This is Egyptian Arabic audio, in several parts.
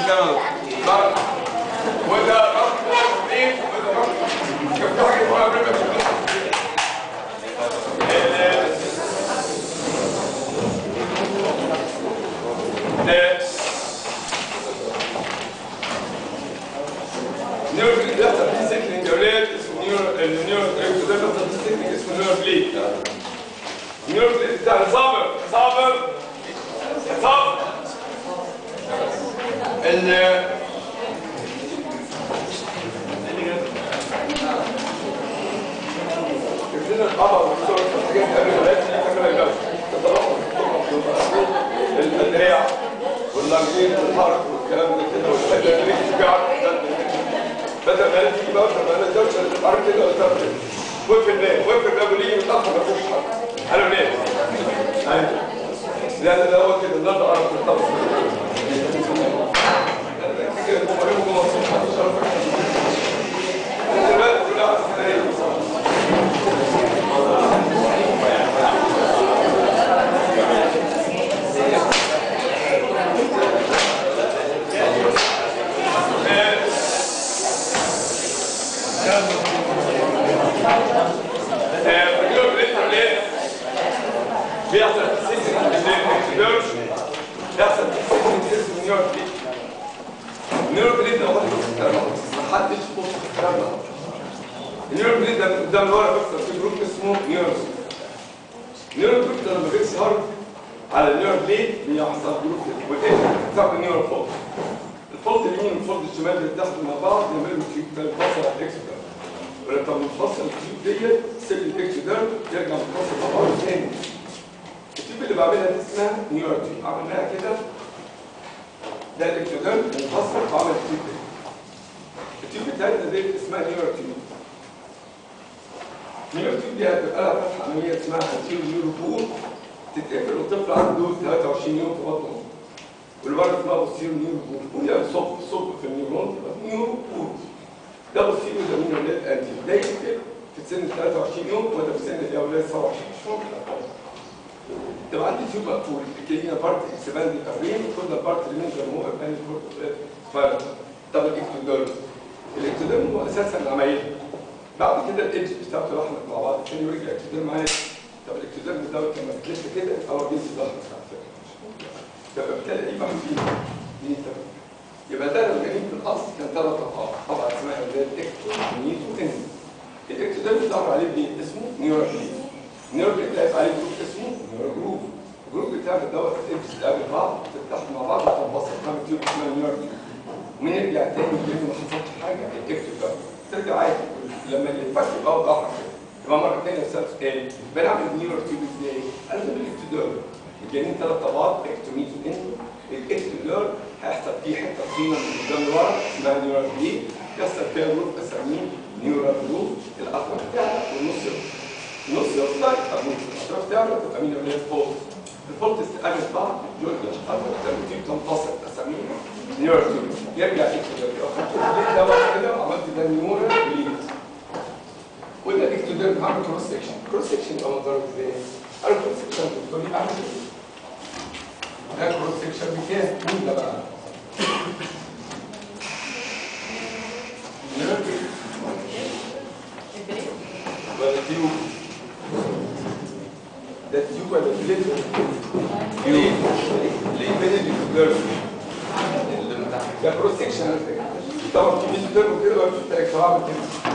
تمام بعد وده رقم ايه وده رقم كان في حاجه اسمها بريمة نيورو بليد ده في سيكلينج يا ولاد اسمه نيورو النيورو ده بيحصل في سيكلينج اسمه نيورو بليد نيورو بليد بتاع صابر صابر صابر ال كلنا القمر والصور والحاجات دي قبل ما نلاقي كاميرا يبقى الدراع واللانجين والحرك والكلام ده كده والحاجات اللي بتشجع بدل ما تيجي بقى ما نقدرش نتحرك كده ولا تعمل كده وقف الباب وقف الباب واللي يجي متاخر ما فيش حد انا منين؟ ايوه لا لا لا هو كده النهارده اعرف الطبخ كده هم يوم جمعه الصبح محدش يعرف دلوقتي لا اليوم بنفهم ليه بيحصل سيستم الاكسبيرش بيحصل سيستم نيورو بليد النيورو بليد ده واحد ما حدش بص في الكلام ده النيورو بليد ده من قدام لورا بيحصل في جروب اسمه نيورو النيورو جروب ده لما بيظهر على النيورو بليد بيحصل جروب والايه بتاع النيورو فولد الفولد اليمين والفولد الشمال بيتدخلوا مع بعض يعملوا تيوب ده بيفصل على الاكسبيرش ولما بنفصل التيوب ديت سيل الاكسبيرش يرجع متفصل مع بعض تاني التيوب اللي بعملها دي اسمها نيورو تيوب عملناها كده ده الاكتوديرم منفصل بعمل التيوب ده التيوب الثالثه دي اسمها نيورو تيوب نيورو تيوب دي هتبقى لها فتحه عمليه اسمها انتيرو نيورو بول تتقفل والطفل عنده 23 يوم في بطنه والولد اسمها بوستيرو نيورو بول بول يعني صب صب في النيورون تبقى نيورو بول ده بوستيرو ده مين ولاد انتي ده يقفل في سن 23 يوم وده في سن الاولاد 27 مش ممكن أقول. تبقى عندي تيوب مقفول الكلينا بارت اكسباندي كارين وكل البارت اللي من جرموه ابان فايرال طب الاكتوديرم الاكتوديرم هو اساسا العمليه بعد كده الايدج بتاعته لحمت مع بعض تاني ورجع الاكتوديرم معايا طب الاكتوديرم ده لما بتلف كده اول جنس ضغط على فكره يبقى بالتالي ايه محفين دي تمام يبقى ده لو جايين في الاصل كان ثلاث طبقات طبعا اسمها اللي هي الاكتو ميت وان الاكتوديرم ظهر عليه بيه اسمه نيوروبليد نيوروبليد لقيت عليه جروب اسمه نيورو جروب الجروب بتاع دوت الايدج تقابل بعض تفتح مع بعض وتنبسط تعمل تيوب اسمها نيورو ومين يرجع تاني يقول ما حصلش حاجه الاكتوديرم ترجع عادي لما اللي فات يبقى ضحك يبقى مره ثانيه نفس السؤال بنعمل نيورو تيوب ازاي؟ انا بالاكتوديرم متجانين ثلاث طبقات اكتوميت وان الاكتوديرم هيحصل فيه حته طينه من قدام لورا اسمها نيورال بليد يحصل فيها جروب اسميه نيورال جروب الاطراف تعلى والنص يطلع النص يطلع يبقى نص الاطراف تعلى تبقى مين اللي هي الفولت الفولت تستقبل بعض جوه الاطراف تبقى تنفصل اسميها نيورال تيوب يرجع اكتوديرم يبقى خدت البليد ده بقى كده وعملت ده نيورال بليد وده الاكتوديرم هعمل كروس سكشن كروس سكشن يبقى منظره ازاي؟ انا كروس سكشن بتقول لي اعمل ايه؟ ده كروس سكشن بكام؟ مين ده بقى؟ ولا تيوب ده تيوب ولا بليت ليه ليه بين الجيرل ده كروس سكشن طبعا في ميزو تيرمو كده ولا في تاك صعب كده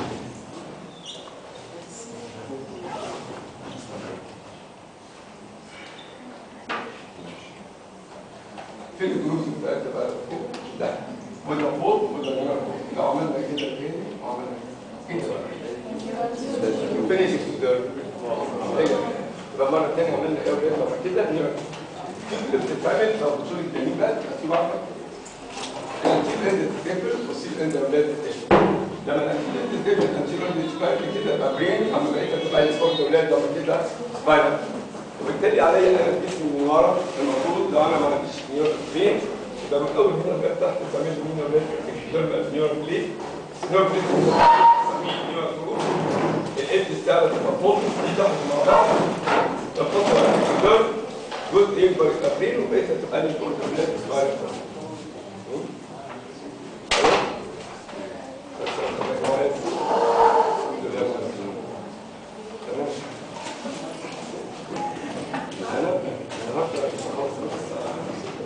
فين الجروز بتاعتها بقى كده ده ولا فوق ولا نار لو عملنا كده كده وعملنا كده فينيش اكتوديرم يبقى مرة تانية عملنا ايه وليه لما كده نار اللي بتتعمل لو بتقول الجميل بقى تبقى في واحدة الانتيل اند تتقفل والسيل اند اولاد تتقفل لما الانتيل تتقفل الانتيل اند تتقفل كده يبقى برين اما بقيت تبقى الاسبوع اولاد لما كده سبايرال وبالتالي عليا انا الجسم من ورا المفروض لو انا ما عنديش نيور فين يبقى من اول هنا لغايه تحت بعمل له مين ولا ايه نيور بليد نيور بليد بسميه نيور جروب الايد بتاعته تبقى فوق دي تحت مع بعض تنفصل عن الجزء جزء يكبر يبقى فين وبقيت تبقى لي كل بلاد صغيره انا النهارده خلاص الساعه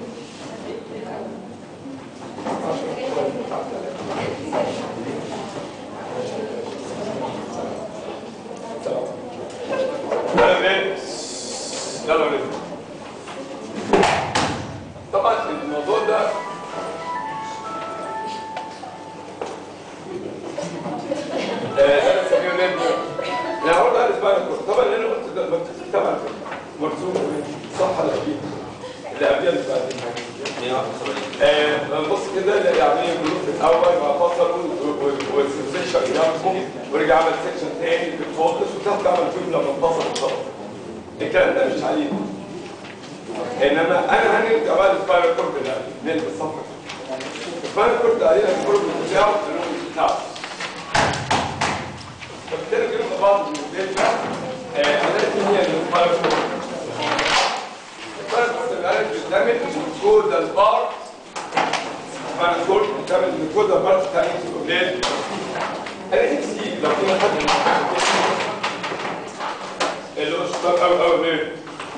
10 يلا بينا يلا بينا طبعا الموضوع ده انا سميه نبني انا هقول على اسبوع طبعا اللي انا قلت ده مكتوب طبعا مرسوم صح ولا ايه اللي قبلها اللي بعدين بص كده يعني الجروب الاول مع فصل والسكشن ينفهم ورجع عمل سكشن تاني بالفوكس وتحت عمل فيهم لما انفصل خلاص الكلام ده مش عليه انما انا هنبدا بقى السبايرال كورد اللي نلبس الصفحه السبايرال كورد علينا الكورد بتاعه اللون بتاعه فبالتالي كده بعض الموديل ده عدد هي السبايرال كورد السبايرال كورد اللي عارف بتعمل كود البار سبايرال كورد بتعمل كود البار بتاع الاولاد انا نفسي لو كنا حد اللي هو شباب قوي قوي ليه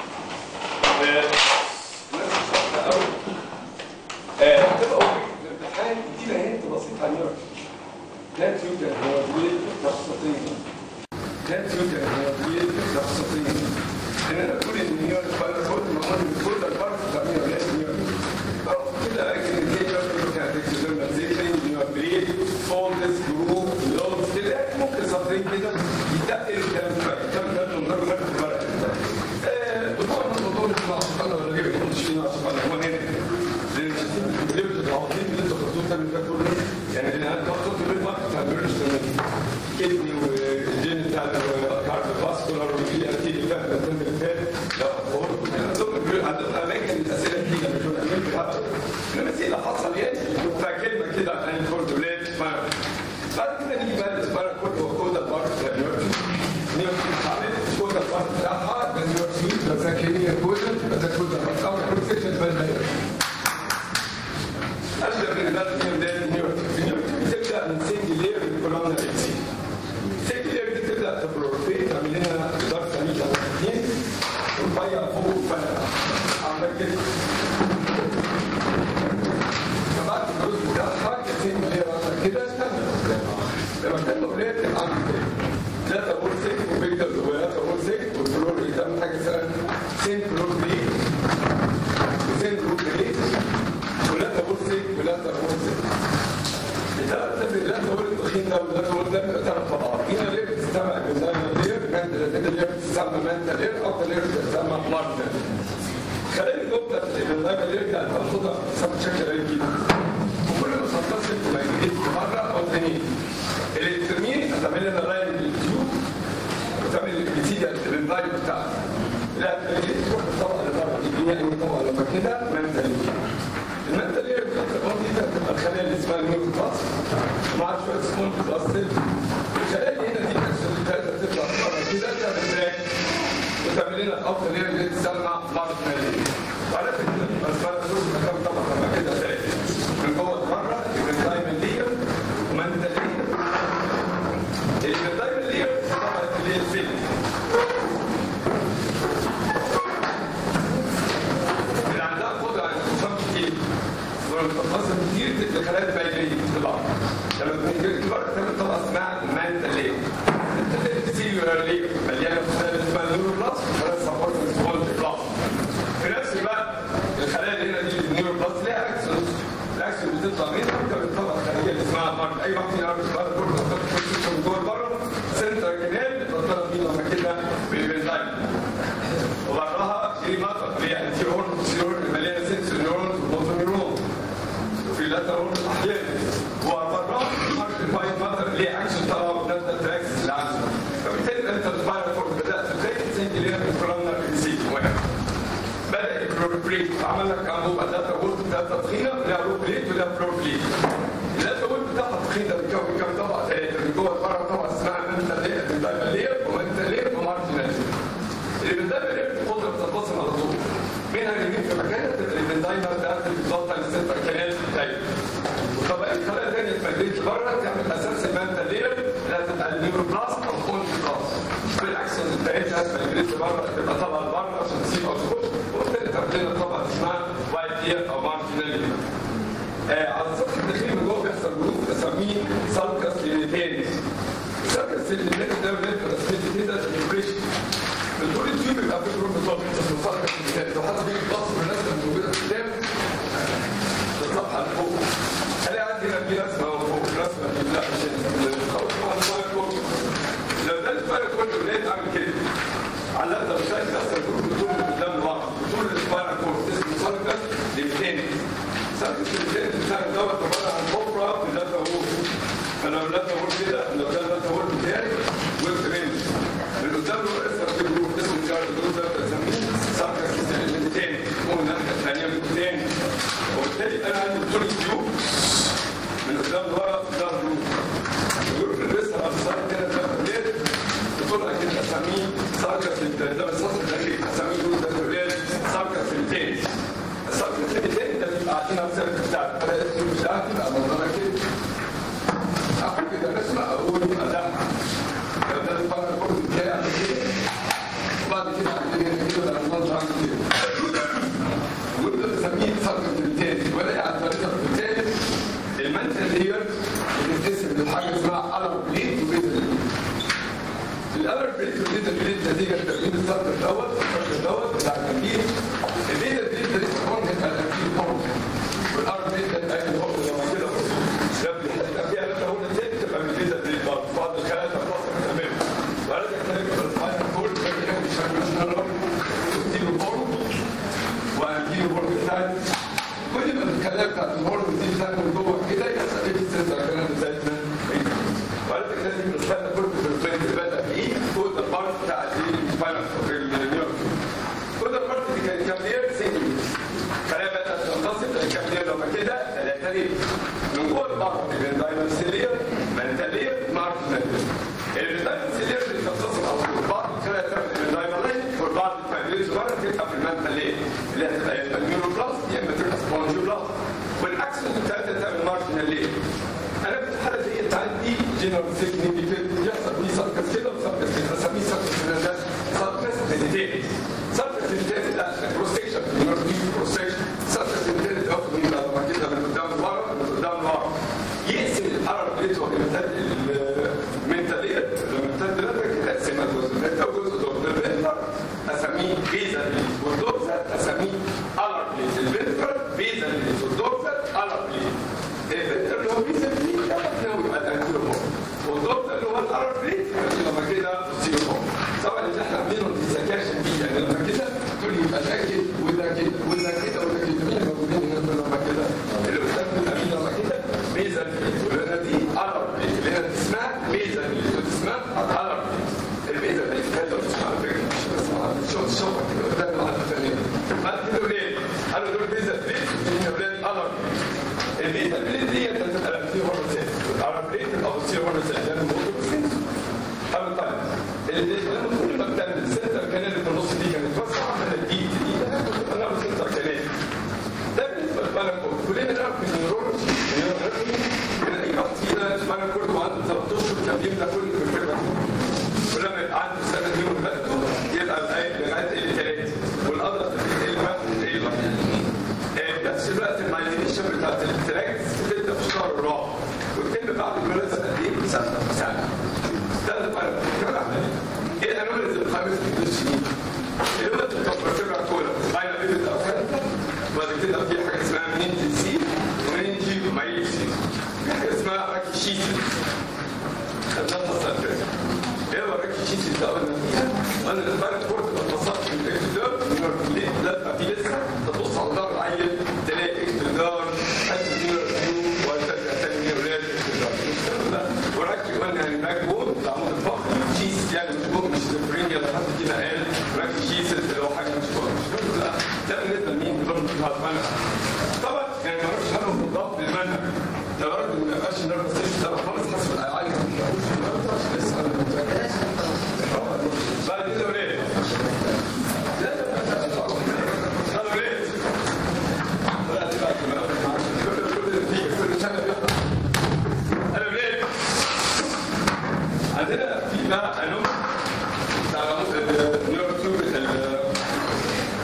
هتبقى الامتحان دي هنت بسيط عن يورك لا توجد مواضيع تخصصية لا توجد مواضيع تخصصية ان انا اقول ان نيويورك بقى كل معمول من كل البارك بتاع نيويورك نيويورك كده لكن نيويورك كانت اكسبيرمنتيشن نيويورك بريد فولدز جروب لونز كده ممكن سطرين كده يتقل الكلام ده الكلام ده من غير ما تكتب ورقه وطبعا الموضوع مش مع سبحانه ولا غيره مش فينا سبحانه هو هنا لان الكتاب العظيم اللي انت خدتوه تعمل ده كله يعني انا خدت في الماركت بتاع البريتش كدني والجين بتاع الكارد فاسكولار والبي ار تي اللي فات الترم اللي فات لا هو عندهم عندهم اماكن الاسئله دي لما كنا عاملين في الهبل انما اسئله حصل يعني بتاع كلمه كده عن الكورد ولاد بعد كده نيجي بقى الاسبوع كود وكود البارك بتاع نيويورك نيويورك اتعملت كود البارك بتاعها ده نيويورك سويت بس ده كيمياء كود ده كود البارك اول كود سيكشن بقى اشهر من ده في بدايه نيويورك في نيويورك بتبدا من سنجل لير بالكولومنا اكسي سنجل لير دي تبدا تبروفيت تعمل لنا درس عميق على الاثنين ورفيع فوق وفرق عمال كده فبعد الجزء بتاعها كسنجل لير كده استنى لما كان الاولاد كان عامل كده ثلاثة بول سيك وبيجدر وثلاثة بول سيك والفلور بيتعمل حاجة اسمها سين فلور بريك وسين فلور بريك وثلاثة بول سيك وثلاثة بول سيك الثلاثة الثلاثة بول التخين ده والثلاثة بول ده بيبقى ثلاث طبقات هنا ليه بتستمع بالنايل لير منتل لير بتستمع منتل لير أو لير بتستمع مارتل خلينا نقطة النايل لير كانت تاخدها بشكل غريب جدا وكل ما تتصل ما يجيش مرة أو اثنين الالكترمين هتعمل لنا لاين بالتيوب وتعمل بتيجي اللاين بتاعها لا تروح الطبقه اللي بره تديني اي طبقه لما كده منتل المنتل هي دي تبقى الخلايا اللي اسمها النيوكل بلاس مع شويه سمول بلاس الخلايا اللي هنا دي الثلاثه تطلع بره كده تعمل تراك وتعمل لنا الافضل اللي هي بتسمع بعض الماليه وعلى فكره بس انا شوف كم طبقه لما كده ثلاثه من جوه بره يبقى دايما لير ومنتل لير اللي دايما ليه طبعا اللي هي الفيلم اللي عندها قدره على الانتصار كتير ولما بتتقسم كتير تبقى خلايا باينيه طبعا لما تكون كبار تعمل طبقه اسمها مانتا ليه السيلولار ليه مليانه خلايا اسمها نيورو بلاس وخلايا سبورت سبولت بلاس في نفس الوقت الخلايا اللي هنا دي النيورو بلاس ليها اكسون الاكسون بتطلع منها وتعمل طبقه خارجيه اللي اسمها مارك اي واحد فينا عارف الصغير كله من جوه بره سنتر كنال بتطلع فيه لما كده بالبنزين وبعدها في مطر اللي هي انتيرون سيرون مليانه سنسور نيورون وموتور نيورون وفي لاترون احيانا وبره ماركتيفايد مطر اللي هي اكشن طلع وبنبدا تراكس اللي عنده فبالتالي انت السبايرال كورد بدات تبريك تسجل هنا في الكولومنر انسيت بدا البروبريت عمل لك انبوبه داتا وولد داتا تخينه لها روبليت ولها بروبليت الداتا وولد بتاعها تخينه بتكون كم طبقه ثلاثه من جوه بره طبقه اسمها منتال لير دايما لير ومنتال لير ومارجنال اللي من دايما لير القدره بتنفصل على طول منها اللي في مكانها اللي من دايما ده بتضغط على السنتر كانال بتاعي وطبقات خلايا ثانيه اتمدت لبره تعمل اساس المنتال لير لا تبقى النيورو بلاست او كونت بلاست بالعكس بتاعتها اتمدت لبره تبقى طالعه لبره عشان ديب او تخش والثالث عندنا طبعا اسمها وايت اير او مارجنال على السطح الداخلي من جوه بيحصل جروب بسميه سالكس ليميتانس السالكس ليميتانس ده بنبقى رسمته كده ديبريشن الدور التيوب بيبقى في جروب بالظبط اسمه سالكس ليميتانس لو حد بيجي يبص من الناس اللي موجوده في الكتاب الصفحه اللي فوق الاقي عندي هنا في رسمه فوق رسمه لا مش خلاص هو الفاير كود لو ده الفاير كود لقيت عامل كده علقت مش عايز اصلا الجروب بتقول قدام بعض بتقول الفاير كود اسمه سالكس ليميتانس سالكس ليميتانس بتاع دوت عباره عن حفره في ذات وول فلو لا تقول كده لو ده لا تقول بتاعي وقفت منه من قدام له اسمه في جروب اسمه جار الجروب ده بسميه سالكس ليميتانس هو الناحيه الثانيه من تاني وبالتالي انا عندي بطول تيوب من قدام لورا ده الجروب الجروب اللي بيسمع اتصال كده ده ولاد بطولها كده اسميه سالكس ليميتانس ده بس اصلا اسميه جروب ده ولاد سالكس ليميتانس السالكس ليميتانس ده بيبقى عندنا مثلا بتاع انا اسمه مش عارف يبقى منظرها كده اخر كده نسمع اقول ادم ده الفرق كله بتاعي عشان كده وبعد كده عندنا كده ده المنظر عامل كده وده بنسميه فرق الثالث ولا على الطريقه الثالث المنتل هير بتتقسم لحاجه اسمها الر بليت وبيزل الالر بليت والبيزل بليت نتيجه تكوين السطر دوت السطر دوت بتاع التمرين البيزل بليت ده لسه هون هيبقى الاكيد هون والار بليت ده الاكيد هون لما كده ده بيبقى فيها لسه هون ازاي تبقى من البيزل بليت برضه بعض الخلايا خلاص تمام وعلى كده في الفاينل كول كان مش هنقول تديله هون وهنجيله برضه ثالث كل ما الخلايا بتاعت الهون دي بتاعت من جوه كده يحصل ايه في السنتر كمان بتاعتنا وعلى كده لازم الفاينل كول في الفاينل بدا ايه فوق البارت بتاع الفاينل النيورون كل البارت دي كانت كام دير سنجل خلايا بدات تنتصف كام دير لما كده ثلاثه دير من جوه البارت بين دايمر سيلير منتالير مارجنال الدايمر سيلير اللي بتنتصف على طول بعض الخلايا تاخد من دايمر لاين والبعض الفايبريز بره تبقى في المنتالير اللي هتبقى يا اما نيوروبلاست يا اما تبقى سبونجيوبلاست والعكس بتاعتها تعمل مارجنال ليه انا في الحاله دي انت عندي جنرال سيكني بيحصل فيه سركس كده وسركس كده بسميه سركس كده ده سركس ميديتيت سركس ميديتيت ده بروستيشن بروستيشن سركس ميديتيت اخد من لما كده من قدام لورا من قدام لورا يقسم الحراره بتاعته المنتال المنتاليه المنتال ده كده يقسمها جزء منتال وجزء دور الفنتر اسميه بيزا والدورزا اسميه الر بليز الفنتر بيزا والدورزا الر بليز الفنتر اللي هو بيزا بليز ده متناول يبقى الانتيرو والدورزا اللي هو الر بليز لما كده سيرو طبعا اللي احنا عاملينه ما تتذكرش بيه يعني لما كده تقول لي يبقى ده كده وده كده وده كده وده كده مين موجودين هنا لما كده اللي قدام ده مين لما كده بيزا بليز والهنا دي الر بليز اللي هنا اسمها بيزا بليز اسمها الر بليز البيزا بليز كده على فكره مش بس شوف شوف قدام العدد الثانيه بعد كده ولاد قالوا دول بيزا بليز ودي ولاد الر البيزا بليز دي انت تبقى في ورا سيل الر بليز او سي ورا سيل ده الموضوع قالوا طيب لما كل ما بتعمل السنتر كانال اللي في النص دي كانت واسعه عملت دي دي انا السنتر كانال ده بالنسبه للبالانكور كلنا نعرف ان النيورولوجي النيورولوجي من اي واحد فينا البالانكور عنده 13 كان بيملى كل الفكره ولما يبقى عنده سنه يوم بلده يبقى لغايه ال ثلاثه والاضرب تبقى ال نفس الوقت المايلينيشن بتاعت التراكس بتبدا في الشهر الرابع وتتم بعد الولاده قد ايه؟ سنه سنه ده الفرق ايه الانوريزم الخامس في السنين اللي هو التوبرفيبرا كولا باينه بيبدا وبعد كده في حاجه اسمها منينجي سي ومنينجي مايلسي في حاجه اسمها راكيشيسي خدناها الصدر ايه هو راكيشيسي ده قلنا فيها انا الفرق كورت بتبسط من الاكتدار ليه لا في لسه تبص على ظهر العيل تلاقي اكتدار حته نيور فيو وترجع تاني نيورال اكتدار وراكي قلنا يعني باك بون العمود الفقري شيس يعني مش بون مش سفرين يلا حد كده قال راكي شيس اللي هو حاجه مش بون مش بون لا ده بالنسبه لمين برضه في المنهج طبعا يعني ما اعرفش حاجه بالضبط للمنهج لدرجه ان ما يبقاش النيرف سيستم ده خالص حسب العيال لسه انا متذكر بعد كده وليه لا لا لا لا قالوا ليه؟ لا دي بقى كل كل كل سنه بيحصل قالوا ليه؟ عندنا في بقى انوم بتاع النيورو تيوب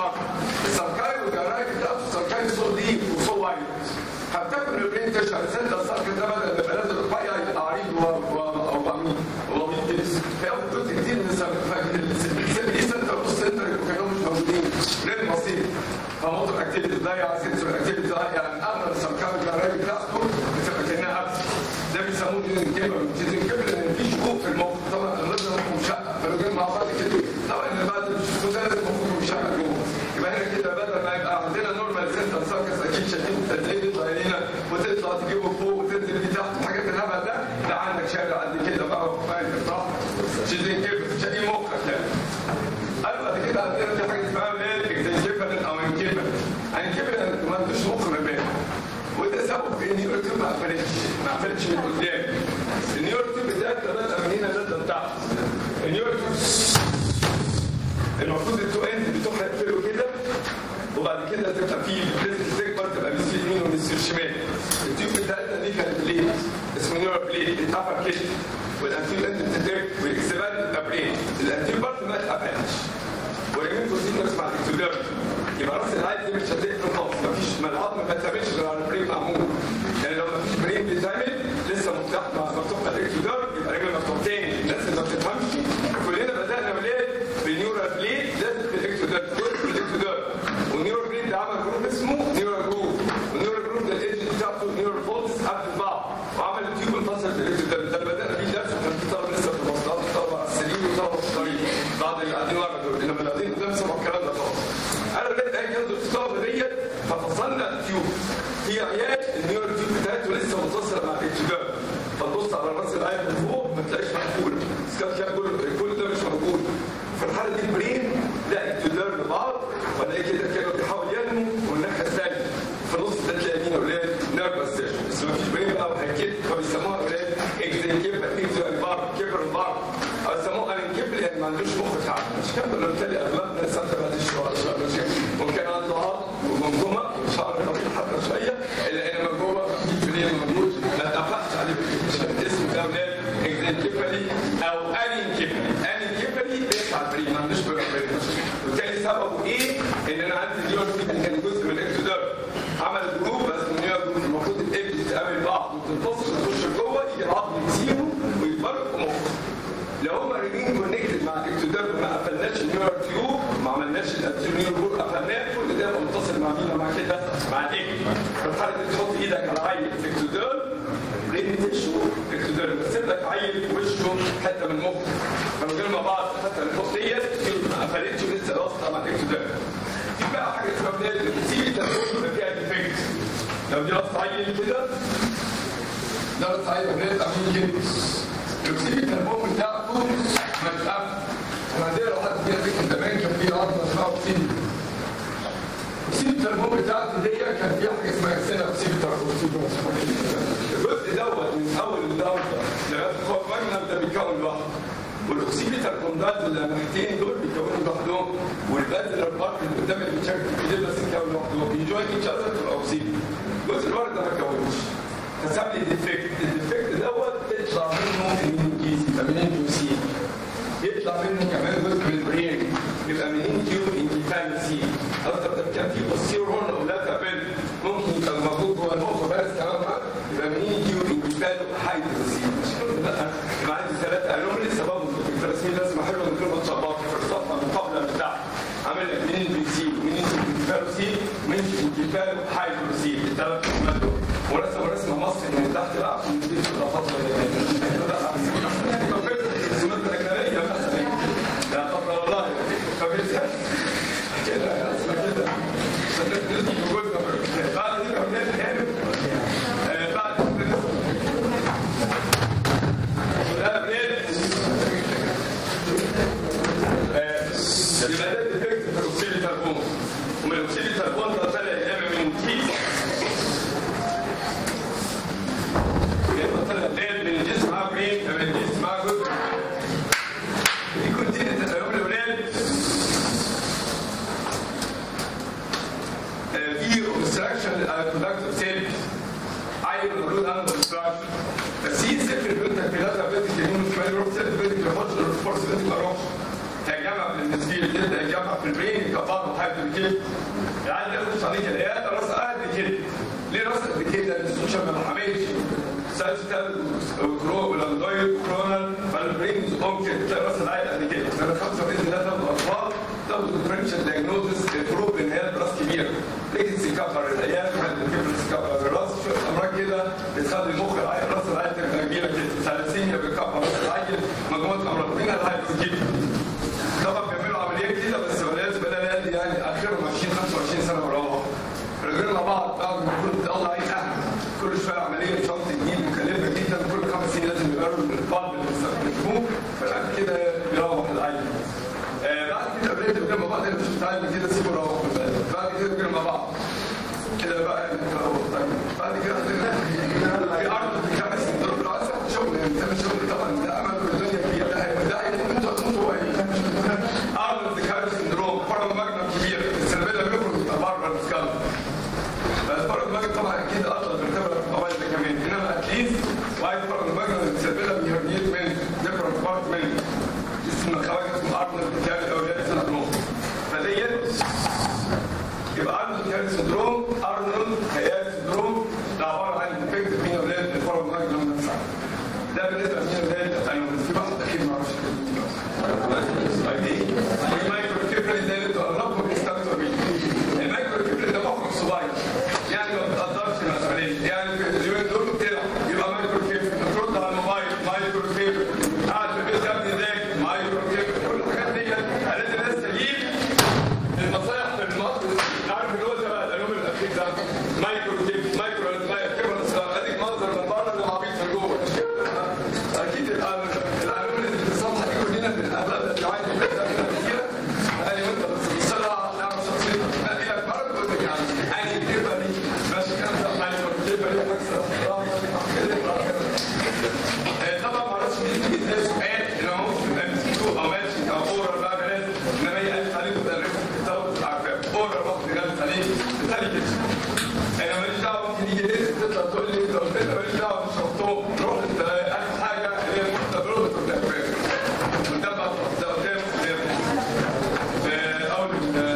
بعض السركاي والجرايد بتاعته السركاي صو دي وصو وايد هتاكل البرين تشهر سنة السركاي ده بدل ما يبقى نازل رفيع يبقى عريض وعميق وعميق كده فياخد جزء كتير من السنة دي سنة ونص سنة كانوا مش موجودين غير بسيط فموضوع اكتيفيتي ضايع سنسور اكتيفيتي ضايع يعني اغلب السركاي والجرايد بتاعته بتبقى كانها ابس ده بيسموه ديزن كيبل ديزن كيبل لان في شكوك في الموقف طبعا الغرزه ممكن شقه فلو جينا مع بعض كده طبعا اللي بعد الشكوك ده لازم المفروض شقه جوه يبقى هنا كده بدل ما يبقى عندنا نورمال سنتر ساكس اكيد شايفين التدريب يطلع هنا وتطلع تجيبه فوق وتنزل دي تحت حاجات الهبل ده ده عندك شارع قد كده بقى فاهم صح؟ ديزن كيبل شايفين مخك يعني قالوا بعد كده عندنا في حاجه اسمها اكزن كيبل او انكيبل انكيبل ما عندوش مخ من بالك وده سبب في النيورو تيوب ما قفلتش ما قفلتش من قدام النيورو تيوب بتاعك بدأ من هنا لازم تحت النيورو تيوب المفروض التو اند بتوعها يقفلوا كده وبعد كده تبقى في بليت تكبر تبقى بيس يمين وبيس الشمال التيوب بتاعتنا دي كانت بليت اسمه نيورو بليت اتقفل كده والانتيو اند بتترك والاكسبان تبقى بليت الانتيو بارت ما اتقفلش ويمين كونتينوس مع الاكتوديرم يبقى راس العين دي مش هتقفل خالص مفيش ما العظم ما اتثبتش غير على البريم معمول يعني لو مفيش بريم بيتعمل لسه مفتوح مفتوح الاكتوديرم يبقى رجل مفتوح تاني الناس اللي ما بتفهمش كلنا بدانا ولاد بالنيورال بليد لازم في الاكتوديرم في الاكتوديرم والنيورال بليد ده عمل جروب اسمه نيورال جروب والنيورال جروب ده الايدج بتاعته نيورال فولتس قبل بعض وعمل التيوب انفصل في الاكتوديرم ده اللي بدانا بيه درس وكان في طلبه لسه في المواصلات وطلبه على السرير وطلبه في الطريق بعد اللي قاعدين ورا دول انما اللي قاعدين قدام سمعوا الكلام ده خالص انا بدات اجي انزل في الطلبه ديت ففصلنا التيوب في عيال النيورال تيوب بتاعته لسه متصله مع الاكتوديرم فتبص على راس العين من فوق ما تلاقيش مقفول سكاب كده كل كل ده مش موجود في الحاله دي البرين لا اكتوديرم بعض ولا كده كانوا بيحاول ينمو والناحيه الثانيه في النص ده تلاقي مين اولاد نيرفس سيشن بس ما فيش برين بقى وهيكت فبيسموها اولاد اكزين كيبر اكزين بار كيبر بار او يسموها انكيبل يعني ما عندوش مخ تعب مش كده ولا بالتالي اغلبنا لسه بعد الشوارع وكان عنده عظم ومنظومه وشعر طويل حتى شويه الا ان منظومه برين موجود ما اتفقش عليه اسم ده اولاد اكزين كيبري او انكيبري انكيبري ليس على البرين ما عندوش برين وبالتالي سببه ايه؟ ان انا عندي اليور كان جزء من الاكتوديرم عمل جروب بس من نيو جروب المفروض الايدج تقابل بعض وتنفصل وتخش جوه يجي العظم يسيبه ويتفرق في مخه لو هما راجعين كونكتد مع الاكتوديرم ما قفلناش النيورال تيوب ما عملناش الانتيريور جروب قفلناه كل ده يبقى متصل مع مين مع كده مع الايد في الحاله دي تحط ايدك على عين في اكتوديرم برين تشو اكتوديرم بس لك عين في وشه حته من مخه كانوا غير مع بعض حتى الفوق ديت ما قفلتش ولسه واصله مع الاكتوديرم في بقى حاجه اسمها بدايه بتسيب التليفون يبقى فيها ديفكت لو دي راس عين كده ده راس عين بنات عاملين كده لو تسيب التليفون بتاعته ما تتقفل انا عندنا لو حد فينا فكره زمان كان في ارض اسمها بسيب بسيب التليفون بتاعته دي كان فيها حاجه اسمها سنه بسيب التليفون الجزء دوت من اول الدوره لغايه الخوف مجنب ده بيتكون لوحده والاكسيبيتال كوندات اللمحتين دول بيكونوا لوحدهم والبازلر بارت اللي قدام اللي بيتشكل في دول بس يكون لوحدهم بيجوين ايتش اذر في الاوكسيبي الجزء الورد ده ما كونش حسب لي الديفكت الديفكت دوت تطلع منه منين يبقى منين سي يطلع منه كمان جزء من البرين يبقى منين كيو انتيفال سي اكتر ده كان في بوستير هون او لا تابل ممكن يبقى موجود جوه المخ بس كمان يبقى منين كيو انتيفال هايدرو سي مش كل ده يبقى عندي ثلاثه انومالي سببهم الترسمين لازم حلوه من غير ما تشبط في الصفحه المقابله بتاعها عامل لك منين بي سي ومنين انتيفال سي ومنين انتيفال هايدرو سي الثلاث دول ورسم رسمه مصر من تحت بقى عشان نجيب الاضافات لا قدر الله فبالتالي كده كده بعد دي كمان نعمل بعد لا بنات يبقى ده ديفكت في الاكسيد تربون ومن الاكسيد تربون ده طالع يا اما من كيس يا اما طالع ليل من الجسم مع برين من الجسم مع جزء دي كونتيننت اليوم الاولاد في اوبستراكشن للبرودكتيف سيل عين المولود عنده اوبستراكشن بس هي سيف البنت في لازم بنت اليمين شويه يروح سيف بنت يخش الفورس بنت ما يروحش يجمع في النسبيل يبدا يجمع في البرين يكبره حاجه كده يعني ده يخش عليك العياده راس قد كده ليه راس قد كده؟ السوشيال ما رحمتش سايستال وكرو ولاندويد وكرونال فالبرين ممكن تلاقي راس العيل قد كده سنه خمسه باذن الله تاخد اطفال تاخد ديفرنشال دايجنوزس الفروق بين هي راس كبيره ليجنسي كفر العيال فيبرس كفر الراس امراض كده بتخلي مخ العيل راس العيل تبقى كبيره كده ثلاثينيا بتكفر راس العيل مجموعه امراض منها الهايبرجيب طبعا بيعملوا عمليه كده بس ولاد بلد يعني اخرهم 20 25 سنه وروحوا رجعنا مع بعض بعد ما كنت الله عايز اهل كل شويه عمليه شنط جديد مكلفه جدا كل خمس سنين لازم يغيروا القلب اللي بيستخدموه فبعد كده بيروح العيل آه بعد كده بدات بنجمع بعض انا مش عايز كده سيبوا روح بعد كده بنجمع بعض كده بقى بعد كده في ارض في خمس سنين دول عايز شغل انت مش شغل طبعا ده امل في الدنيا كبير ده ده انتوا هتموتوا ارض ذكاء سندروم فرد مجنون كبير السلبيه بيخرج بره السكالب بس فرد المجنون طبعا اكيد اطول بالخبره في القواعد ده كمان انما اتليست واحد فرد المجنون السلبيه بيهرنيت من ديفرنت بارت من اسم الخواجه اسمه ارض ذكاء الاولاد سندروم فديت يبقى ارنولد كان سندروم ارنولد هيال سندروم ده عباره عن ديفكت بين اولاد الفرد المجنون نفسها ده بالنسبه لمين اولاد ايوه بس في واحد اكيد ما اعرفش المايكرو كيفري ده اللي تقربهم يستمتعوا بيه المايكرو كيفري ده مخرج صغير يعني ما بتقدرش المسؤوليه يعني في اليومين دول طلع يبقى مايكرو كيفري ترد على الموبايل مايكرو كيفري قاعد في البيت يا ابني ذاكر مايكرو كيفري كل الحاجات دي لازم الناس تجيب النصايح في المصر عارف اللي هو زي اليوم الاخير ده مايكرو كيفري مايكرو كيفري اديك منظر من بره للعبيط من جوه اكيد العلوم اللي في الصفحه دي كلنا بنقابلها بتعاني كتير يعني وانت بتصلها نعمل شخصيه الى فرق قلت لك يعني يعني كتير بقى دي ماشي كان ده مايكرو كيفري مكسر طبعا ما اعرفش دي تيجي زي سؤال اللي هو ممكن يبقى مسكتو او ماشي او اورال بقى بلاش انما هي قالت عليكم ده الريسك عارفاه اورال وقت جالس عليه بالتالي كده انا ماليش دعوه ممكن يجي ليه تطلع تقول لي انت قلت لي ماليش دعوه مش مخطوب روح انت اخر حاجه اللي هي تجربه التفكير وده بقى ده قدام في اول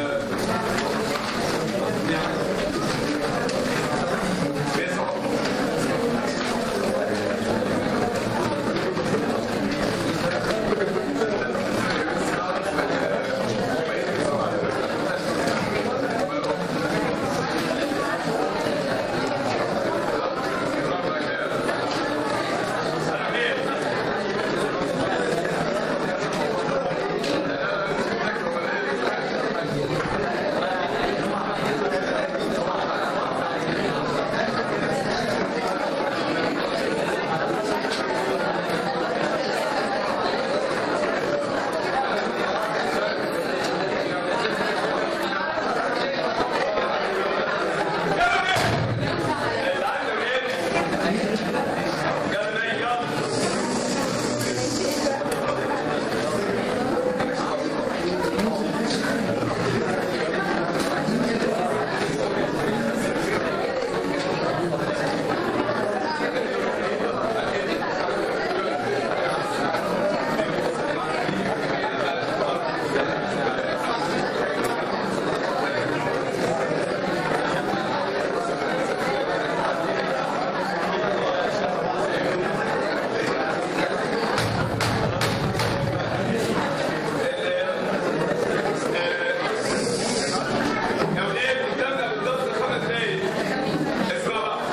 يا ولاد قدامنا بالظبط خمس دقايق اسمع بقى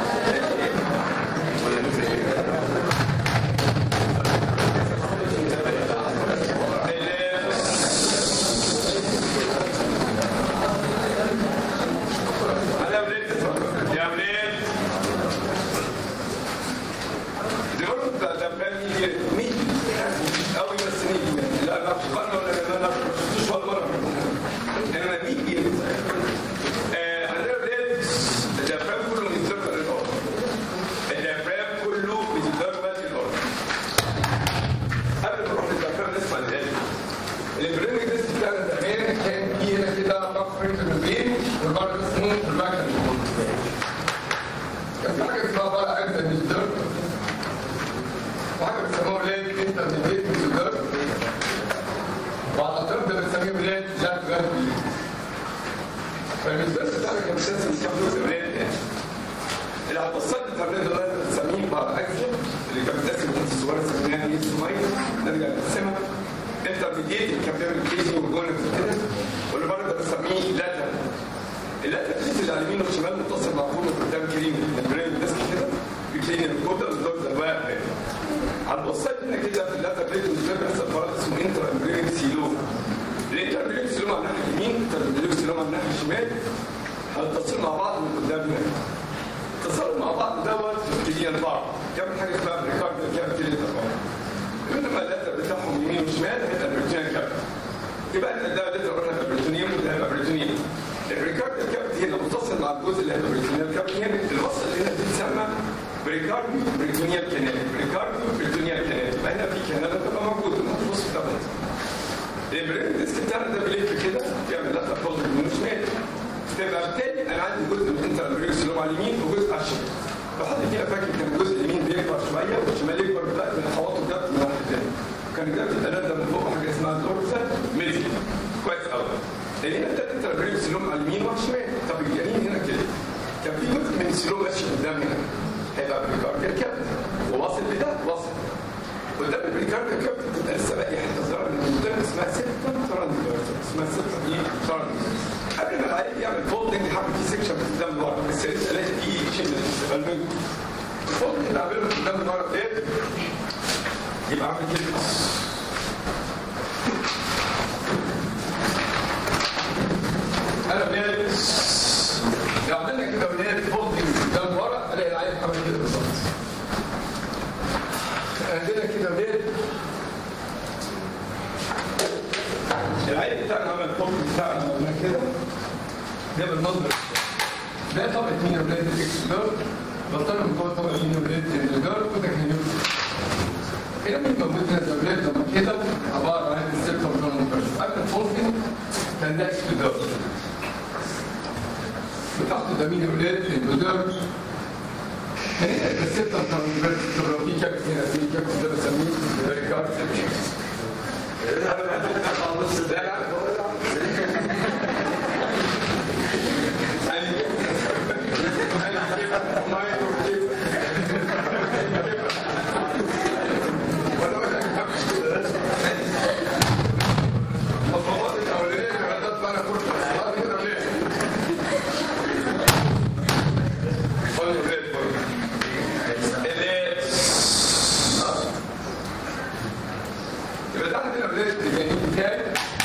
يا ولاد يا ولاد دول ده ده فاهم مين قوي بس مين لا انا مش قلنا ولا انا مش ولا مره انما مين جيم عندنا ولاد الديافرام كله بيتضرب على الارض الديافرام كله بيتضرب على الارض قبل ما نروح للديافرام نسمع الهادي البريمج ديست بتاعنا زمان كان في هنا كده ضغط فرنك البين والبعض اسمه المكن كان في حاجه اسمها بقى انت ميزدر وحاجه بيسموها ولاد انت من البيت ميزدر وعلى طرف ده بنسميه ولاد لا ولاد فالنسبه بتاعنا كان بتقسم كام جزء ولاد يعني اللي هتوصل الانترنت ده بنسميه بقى اكشن اللي كان بتقسم الحته الصغيره سميناها دي سمايل نرجع نقسمها انترميديت اللي كان بيعمل كيزي وجونت كده واللي بره ده بنسميه لاتر اللاتر اللي على اليمين والشمال متصل مع كله قدام كريم البرين ديسك كده بيكلين الكودا والدور ده واقع على الوسط هنا كده في اللاتر بليت اللي بيحصل فرق اسمه انتر امبرين سيلو الانتر امبرين سيلو على الناحيه اليمين انتر امبرين سيلو على الناحيه الشمال هيتصلوا مع بعض من قدام هنا اتصلوا مع بعض دوت يبتدي بعض يعمل حاجه اسمها بريكارد كده يبتدي بعض انما اللاتر بتاعهم يمين وشمال هيبقى البريتونيان كابت يبقى ده اللاتر قلنا البريتونيوم وده هيبقى بريتونيوم البريكارد الكابت هنا متصل مع الجزء اللي هيبقى بريتونيال كابت هنا الوصل اللي هنا بتتسمى بريكارد بريتونيال كانال بريكارد بريتونيال كانال يبقى هنا في كانال تبقى موجود المفروض دوت البرين ديسك بتاعنا ده بيلف كده بيعمل لاتر فولد من شمال تبقى بالتالي انا عندي جزء من انتر امبريكس اللي هو على اليمين وجزء على الشمال بحط كده فاكر كان الجزء اليمين بيكبر شويه والشمال يكبر بقى من خواطر ده من ناحيه ثانيه وكان ده بتتنادى من فوق حاجه اسمها دورسال ميزي كويس قوي لان هنا ده انتر امبريكس اللي على اليمين وعلى الشمال طب الجنين هنا كده كان في جزء من السلو ماشي قدام هنا هيبقى بريكارديال كابت وواصل بده واصل قدام البريكارديال كابت بتبقى لسه باقي حته صغيره من قدام اسمها سيبتم تراندفيرس اسمها سيبتم ايه تراندفيرس قبل ما العيل يعمل فولدنج حاجه في سكشن في قدام لورا بس لسه الاقي فيه شيء من الاستقبال الفولدنج اللي عامله قدام لورا ايه يبقى عامل كده انا مالك لو عملنا كده ولاد فولدنج قدام ورا الاقي العيل عامل كده بالظبط عندنا كده ولاد العيل بتاعنا عمل الفولدنج بتاعنا عملنا كده ده بالنظر ده طبقة مين يا ولاد الاكسلر بطلنا من جوه طبقة مين يا ولاد الجار وده كان يوسف هنا مين موجود هنا يا ولاد لما كده عبارة عن السيركل كونفرس قبل الفولدنج كان ده اكسلر وتحت ده مين يا ولاد الجدار هنا السيركل كونفرس لو في كابس هنا في كابس ده بسميه ريكارد سيركل يبقى تحت الأولاد الجانب بتاعي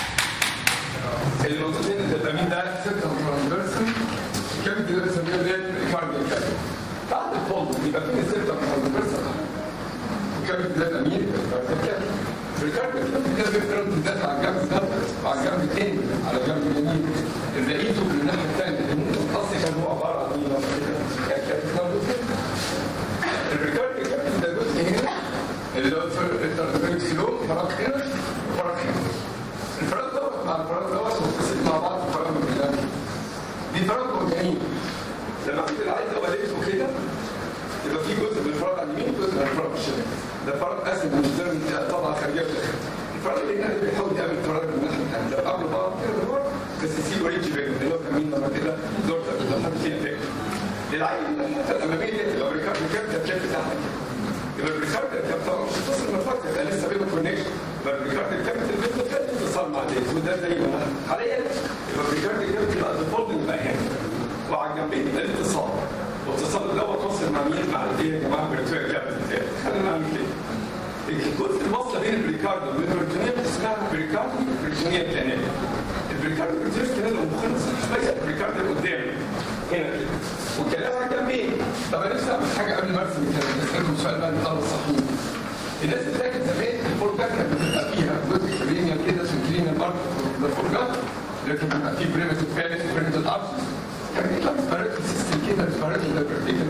النقطتين الدوبامين ده سيركل ترانسفيرسال الكابت ده بنسميه ولاد كارديال كابت تحت الفولد يبقى فين السيركل ترانسفيرسال الكابت ده الامين الكارديال كابت الكارديال كابت ده بيفرد الذات على الجنب ده وعلى الجنب الثاني على الجنب اليمين لقيته من الناحيه الثانيه لان الاصل كان هو عباره عن ايه؟ كان كابت موجود كده الريكارديال كابت ده جزء هنا اللي هو الترانسفيرس سلو فراغ هنا وفراغ هنا الفراغ دوت مع الفراغ دوت متصل مع بعض في فراغ من الجنب دي فراغ مرجعين لما كنت العيل ده وليته كده يبقى في جزء من الفراغ على اليمين وجزء من الفراغ على الشمال ده فراغ قاسم من الجنب طبعا خارجيه وداخليه الفراغ اللي هنا بيحاول يعمل فراغ من الناحيه الثانيه لو قبل بعض كده دور بس يسيب رينج بينهم اللي هو كان مين لما كده دور لو حد فينا فاكر العيل الاماميه الامريكان الكابتن الكابتن بتاعها يبقى الريكارد كان طبعا مش اتصل من فتره يبقى لسه بينه كونكشن يبقى الريكارد كابت البيت كان اتصال مع ديت وده زي ما حاليا يبقى الريكارد كابت يبقى ديفولت يبقى هنا وعلى الجنبين يبقى الاتصال واتصال ده وتوصل مع مين مع الايه يا جماعه الفيرتوال كابت بتاعي خلينا نعمل كده الجزء الوصله بين البريكارد وبين البريتونيال اسمها بريكارد بريتونيال كانال البريكارد بريتونيال كانال مخلص شويه البريكارد قدام هنا كده والكلام على الجنبين طب انا نفسي اعمل حاجه قبل ما ارسم الكلام اسالكم سؤال بقى للطلبه الصحيين الناس بتذاكر زمان الفورجات كانت بتبقى فيها جزء كرينيال كده اسمه كرينيال بارت ده الفورجات لكن بيبقى فيه بريمتيف فالس وبريمتيف ارسس كان بيطلع سباريتي سيستم كده سباريتي ده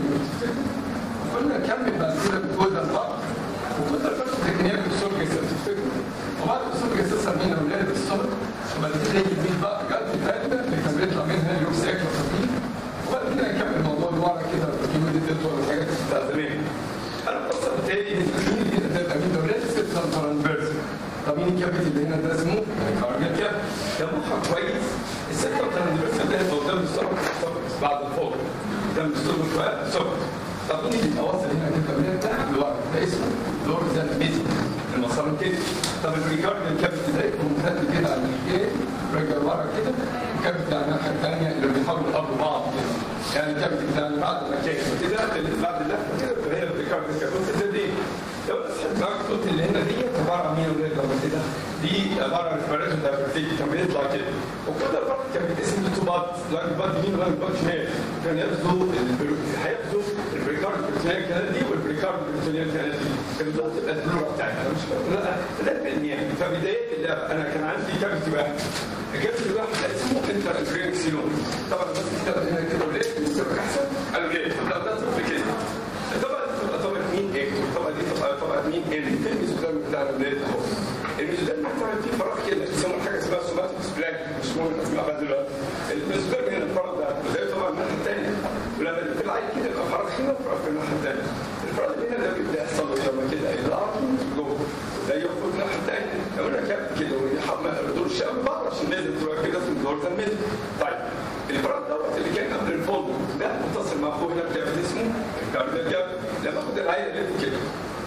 كنا نكمل بعد كده بالجزء البارت وكنت الفرق تكنيات بالسورجس تفتكروا وبعد السورجس لسه مين اولاد السورج وبعد كده يجي مين بقى جلد ثالثه اللي كان بيطلع منها اليوكساك والتطبيق وبعد كده نكمل الموضوع اللي ورا كده في مودة الدول والحاجات بتاعت زمان. انا بصل تاني ان التكنيك دي ده امين اولاد سيستم ترانسفيرس طب مين الكابت اللي هنا ده اسمه كارديال كاب ده مخك كويس السكه بتاع الانفيرس ده هيبقى قدام السبب بعد الفوق قدام السبب شويه سبب طب مين اللي يبقى واصل هنا كده من تحت لورا ده اسمه دور ده الميدي المسار كده طب الريكارديال كابت ده يكون ممتد كده على الجيل رجع ورا كده الكابت بتاع الناحيه الثانيه اللي بيحاولوا يقربوا بعض كده يعني الكابت بتاع بعد ما كان كده بعد اللفه كده فهي الريكارديال كابت ده دي لو سحبت معاك الصوت اللي هنا دي عباره عن مين ولاد لما كده دي عباره عن ريسبيريشن دايفرتيك كان بيطلع كده وكل الفرق كان بيتقسم لتوبات لاين باد يمين ولاين باد شمال كان يبدو هيبدو البريكارد بريتونيال كانال دي والبريكارد بريتونيال كانال دي كان دول تبقى الدروع بتاعتها مش لا لا بالمية فبدايه اللعبه انا كان عندي كابتن واحد الكابتن الواحد ده اسمه انتر انفرينكسيون طبعا بس كده هنا كده وليه مستوى احسن قالوا ليه؟ لا ده طفل كده طبعا تبقى طبعا مين ايه طبعا دي تبقى طبعا مين ان في الميزوديرم بتاع الولاد اهو الميزوديرم بتاعنا فيه فراغ كده بيسموه حاجه اسمها سوماتيك سبلاك مش مهم اسمها بقى دلوقتي الميزوديرم هنا الفراغ ده وزي طبعا الناحيه الثانيه ولما في العين كده يبقى فراغ هنا وفراغ في الناحيه الثانيه الفراغ اللي هنا ده بيبدا يحصل له لما كده يضغط جوه ده يخرج الناحيه الثانيه لو انا كابت كده ويحمل دور الشام بره عشان لازم تبقى كده في الدور ده الميزو طيب الفراغ دوت اللي كان قبل الفولد ده متصل مع اخوه هنا بتاع اسمه الكارد الجاب لما اخد العين الف كده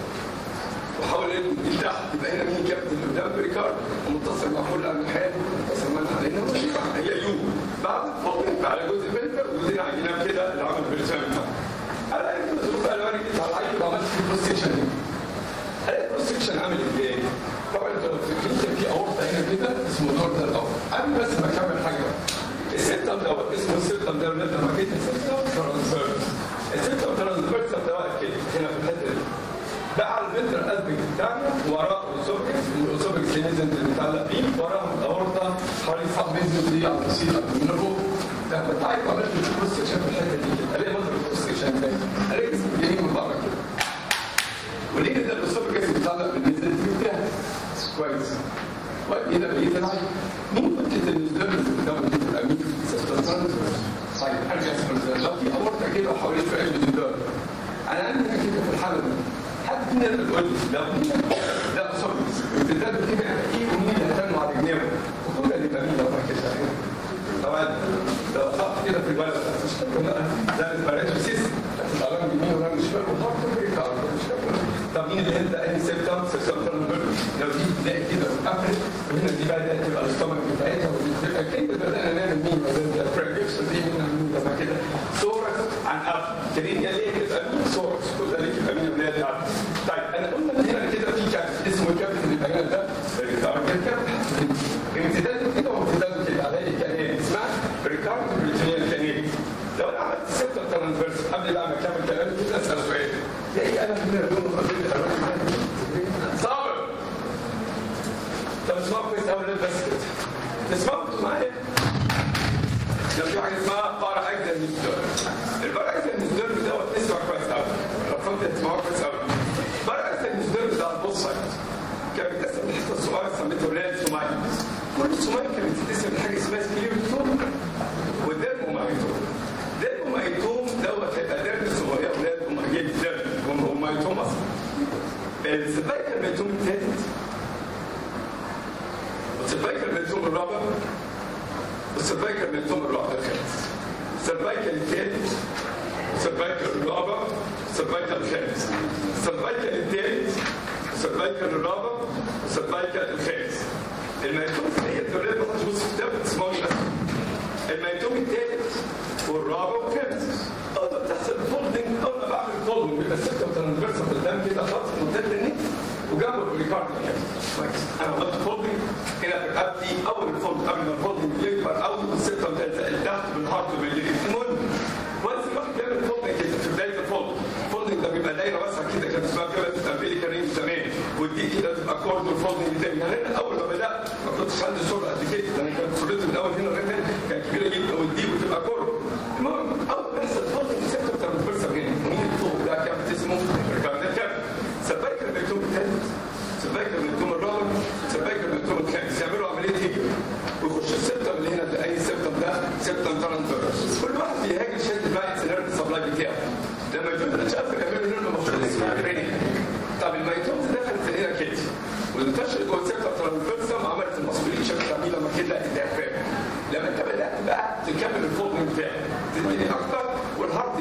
واحاول ان تحت يبقى هنا مين كابتن اللي قدام بريكارد ومتصل مع كل الناحيات متصل مع علينا هي يو بعد الفولد على جزء بنكر وجزء على الجناب كده اللي عمل بالرسام على اي ظروف الوان كده على العين وعملت في البروس سكشن دي الاقي البروس سكشن عامل ازاي؟ طبعا انتوا لو فاكرين في اورطه هنا كده اسمه دور ده الاول قبل بس ما اكمل حاجه بقى السيستم دوت اسمه السيستم ده ولاد لما جيت السيستم ترانسفيرس السيستم ترانسفيرس ده واقف كده هنا في الحته دي بقى على الفنتر ادبك بتاعنا وراه الاسوبكس الاسوبكس اللي نزل متعلق بيه وراهم الاورطه حوالي صعب نزل دي على البسيطه من الروح ده كنت عايز عملت الكروس سكشن في الحته دي كده الاقي منظر الكروس سكشن ده الاقي جسمي جاي من بره كده وليه ده الاسوبكس متعلق بالنزل دي بتاعي كويس وإذا بقيت العين مين فكرة الإسلام اللي قدام الأمين طيب أرجع لو في أمورتا كده وحوالين في قلب الدار أنا عندي كده في الحالة دي حد فينا يقول لي لو لا صبر امتداد كده إيه ومين اللي هتنمو على جنابه وكل اللي بقى مين لو كده طبعا لو صح كده في الولد مش فاكر بقى ده الباراتو سيستم العلامة اليمين والعلامة الشمال وحط بريك على مش فاكر طب مين اللي انت انهي سيبتم سيبتم لو دي تلاقي كده قفلت وهنا دي بقى تبقى الاستومك بتاعتها وتبقى كده بدانا نعمل مين بدل البريدكشن دي هنا مين لما كده صورة عن قفل كريم قال ليه تبقى مين صورة كل ده ليه تبقى مين ولاد عارف طيب انا قلنا ان هنا كده في كابت اسمه الكابت اللي بيان ده الكابت امتداد كده وامتداد كده على الكلام اسمها ريكارد بريتونيال كانيل لو انا عملت سيبتم ترانسفيرس قبل ما اعمل كامل كلام كده اسال سؤال تلاقي انا هنا لون صابر طب اسمعوا كويس قوي بس كده تسمعوا معايا لو في حاجه اسمها فرع اجزاء المستر الفرع اجزاء المستر دوت اسمع كويس قوي لو كنت تسمعوا كويس قوي فرع اجزاء المستر ده البوست سايد كان بيتقسم لحته صغيره سميته ريال سوماي كل سوماي كانت بتتقسم لحاجه اسمها سكليروتوم والديرمومايتوم ديرمومايتوم دوت هيبقى ديرم صغير ولاد ومجيب ديرم ومايتوم اصلا السبايكال ميتوم الثالث والسبايكال ميتوم الرابع والسبايكال ميتوم الرابع الخامس السبايكال الثالث السبايكال الرابع السبايكال الخامس السبايكال الثالث السبايكال الرابع السبايكال الخامس الميتوم هي التوليد ما حدش بص في الكتاب تسمعوني بس الميتوم الثالث والرابع والخامس اول ما بتحصل فولدنج اول ما بعمل فولدنج بيبقى السكه ترانسفيرسال قدام كده خط منتهى النك وجنبه البريكارد كويس انا عملت فولدنج هنا في رقبتي اول الفولد قبل ما الفولدنج يكبر او السكه تحت بالهارت بالجريد المهم وانس الواحد بيعمل فولدنج كده في بدايه الفولد الفولدنج ده بيبقى دايره واسعه كده كان اسمها كده تنبيلي كريم زمان ودي كده تبقى كورد والفولدنج تاني يعني انا اول ما بدات ما كنتش عندي سرعه قد كده ده انا كانت سرعتي من الاول هنا لغايه هنا كانت كبيره جدا ودي بتبقى كورد المهم اول ما يحصل فولدنج سكه ترانسفيرسال هنا مين الفوق ده كان اسمه ريكارديال كاب سبايك الميتوم الثالث سبايك الميتوم الرابع سبايك الميتوم الخامس يعملوا عمليه هجرة ويخش السبتم اللي هنا في اي سبتم ده سبتم ترانسفيرس كل واحد بيهاجر شد الباقي سيناريو السبلاي بتاعه لما يكون الاشخاص بيعملوا هنا المفروض اسمها جريني طب الميتوم دخل في هنا كده وانتشر جوه السبتم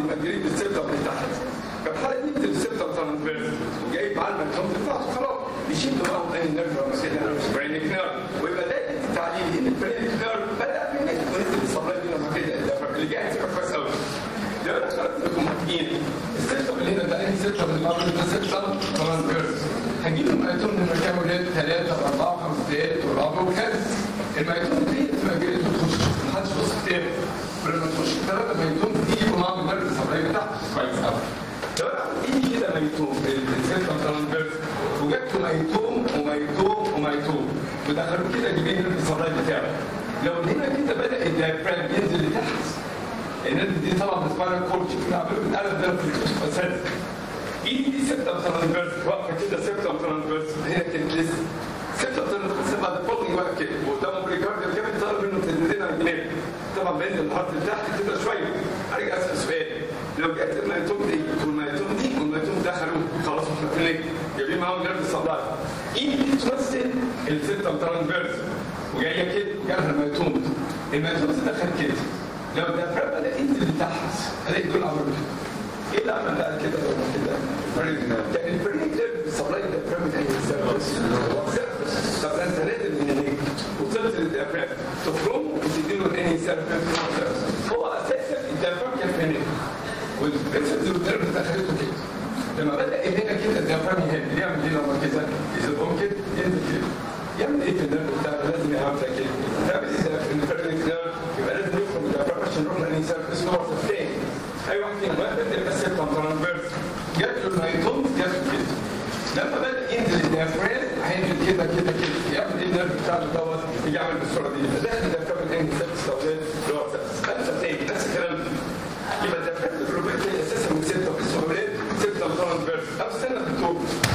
مجريد السبتة من تحت فالحالة دي بتبقى السبتة ترانسفيرس وجاي مع المكتوب تطلع خلاص يشد معاهم تاني النيرف لما كده برينك نيرف ويبقى ده التعليل ان البرينك نيرف بدا منك ونزل الصبراء دي لما كده اللي جاي تبقى كويس قوي ده انا شرط لكم محكين السبتة اللي هنا ده انهي سبتة من الارض ده سبتة ترانسفيرس هجيب الميتون من مكان ولاد ثلاثة وأربعة وخمس دقايق والرابع وكذا الميتون دي تبقى جاية تخش محدش بص كتاب ولما تخش الثلاثة ميتون دي يبقوا معاهم النيرف الصبراء بتاعته كويس قوي لو انا ايدي كده ميتوم السيستم ترانسفيرس وجبت ميتوم وميتوم وميتوم ودخلوا كده جيبين الصداي بتاعه لو هنا كده بدا الدايفرام ينزل لتحت الناس دي طبعا بسبايرال كورتش كده عملوا بتقلب ده في الكشف اساسا ايدي دي سيستم ترانسفيرس واقفه كده سيستم ترانسفيرس هنا كده لسه سيستم ترانسفيرس بعد الفولدنج واقف كده وقدامه بريكارديال كده طالب منه تنزلين على الجناب طبعا بينزل لحد تحت كده شويه ارجع اسال سؤال لو جت الميتوم دي والميتوم دي والميتوم دخلوا خلاص احنا في النجم جايبين معاهم نيرف سبلاي ايه دي تمثل السيستم ترانسفيرس وجايه كده جالها الميتوم الميتوم دخل كده لو الديافرام بدا ينزل لتحت الاقي دول عملوا كده ايه اللي عمل بقى كده ولا كده؟ يعني الفريق ده سبلاي الديافرام ده سيرفس طب انت نازل من النجم وصلت للديافرام تخرم وتديله الانهي سيرفس هو اساسا الديافرام كان في النجم والبيتشرز والدرب دخلته كده لما بدا هنا كده الديافرام يهد يعمل ايه لما كده يزقهم كده ينزل كده يعمل ايه في الدرب بتاعه لازم يعمل كده تعمل ايه ده في الفرنك نيرف يبقى لازم يخرج الديافرام عشان نروح لاني سيرفس هو الثاني اي واحد فيهم واحد يبقى سيبتم ترانسفيرس جات له الميتوم جات له كده لما بدا ينزل الديافرام هينزل كده كده كده يعمل ايه النيرف بتاعته دوت يعمل بالصوره دي فده الديافرام الانهي سيرفس او اللي هو سيرفس خمسه تاني نفس الكلام يبقى الديافرام البروبابيلتي اساسا من سته اسمه اولاد سته ترانسفيرس او سنه بالطول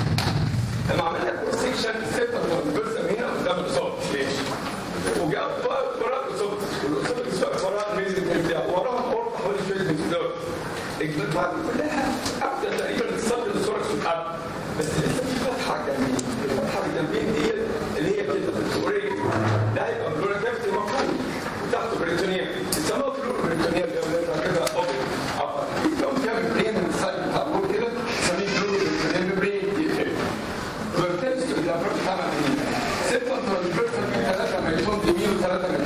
لما عملنا كروس سيكشن سته ترانسفيرس من هنا قدام الاصابه ليش؟ وجاء ورا الاصابه والاصابه دي وراها الميزن بتاعه وراها قرب حوالي شويه من كده بعد كلها ابدا تقريبا تصل للثوركس والقلب بس لسه في فتحه جنبين الفتحه الجنبين دي اللي هي كده اوريدي ده هيبقى بلورا كافيتي مفروض وتحته بريتونيا يسموها فلور بريتونيا اللي هو كده ابيض لو كان برين من السايد بتاع البول كده نسميه فلور بريتونيا برين يقفل وبالتالي الديافرام بتاعنا ستة ترانسفيرسال في ثلاثة ميتون يمين وثلاثة ميتون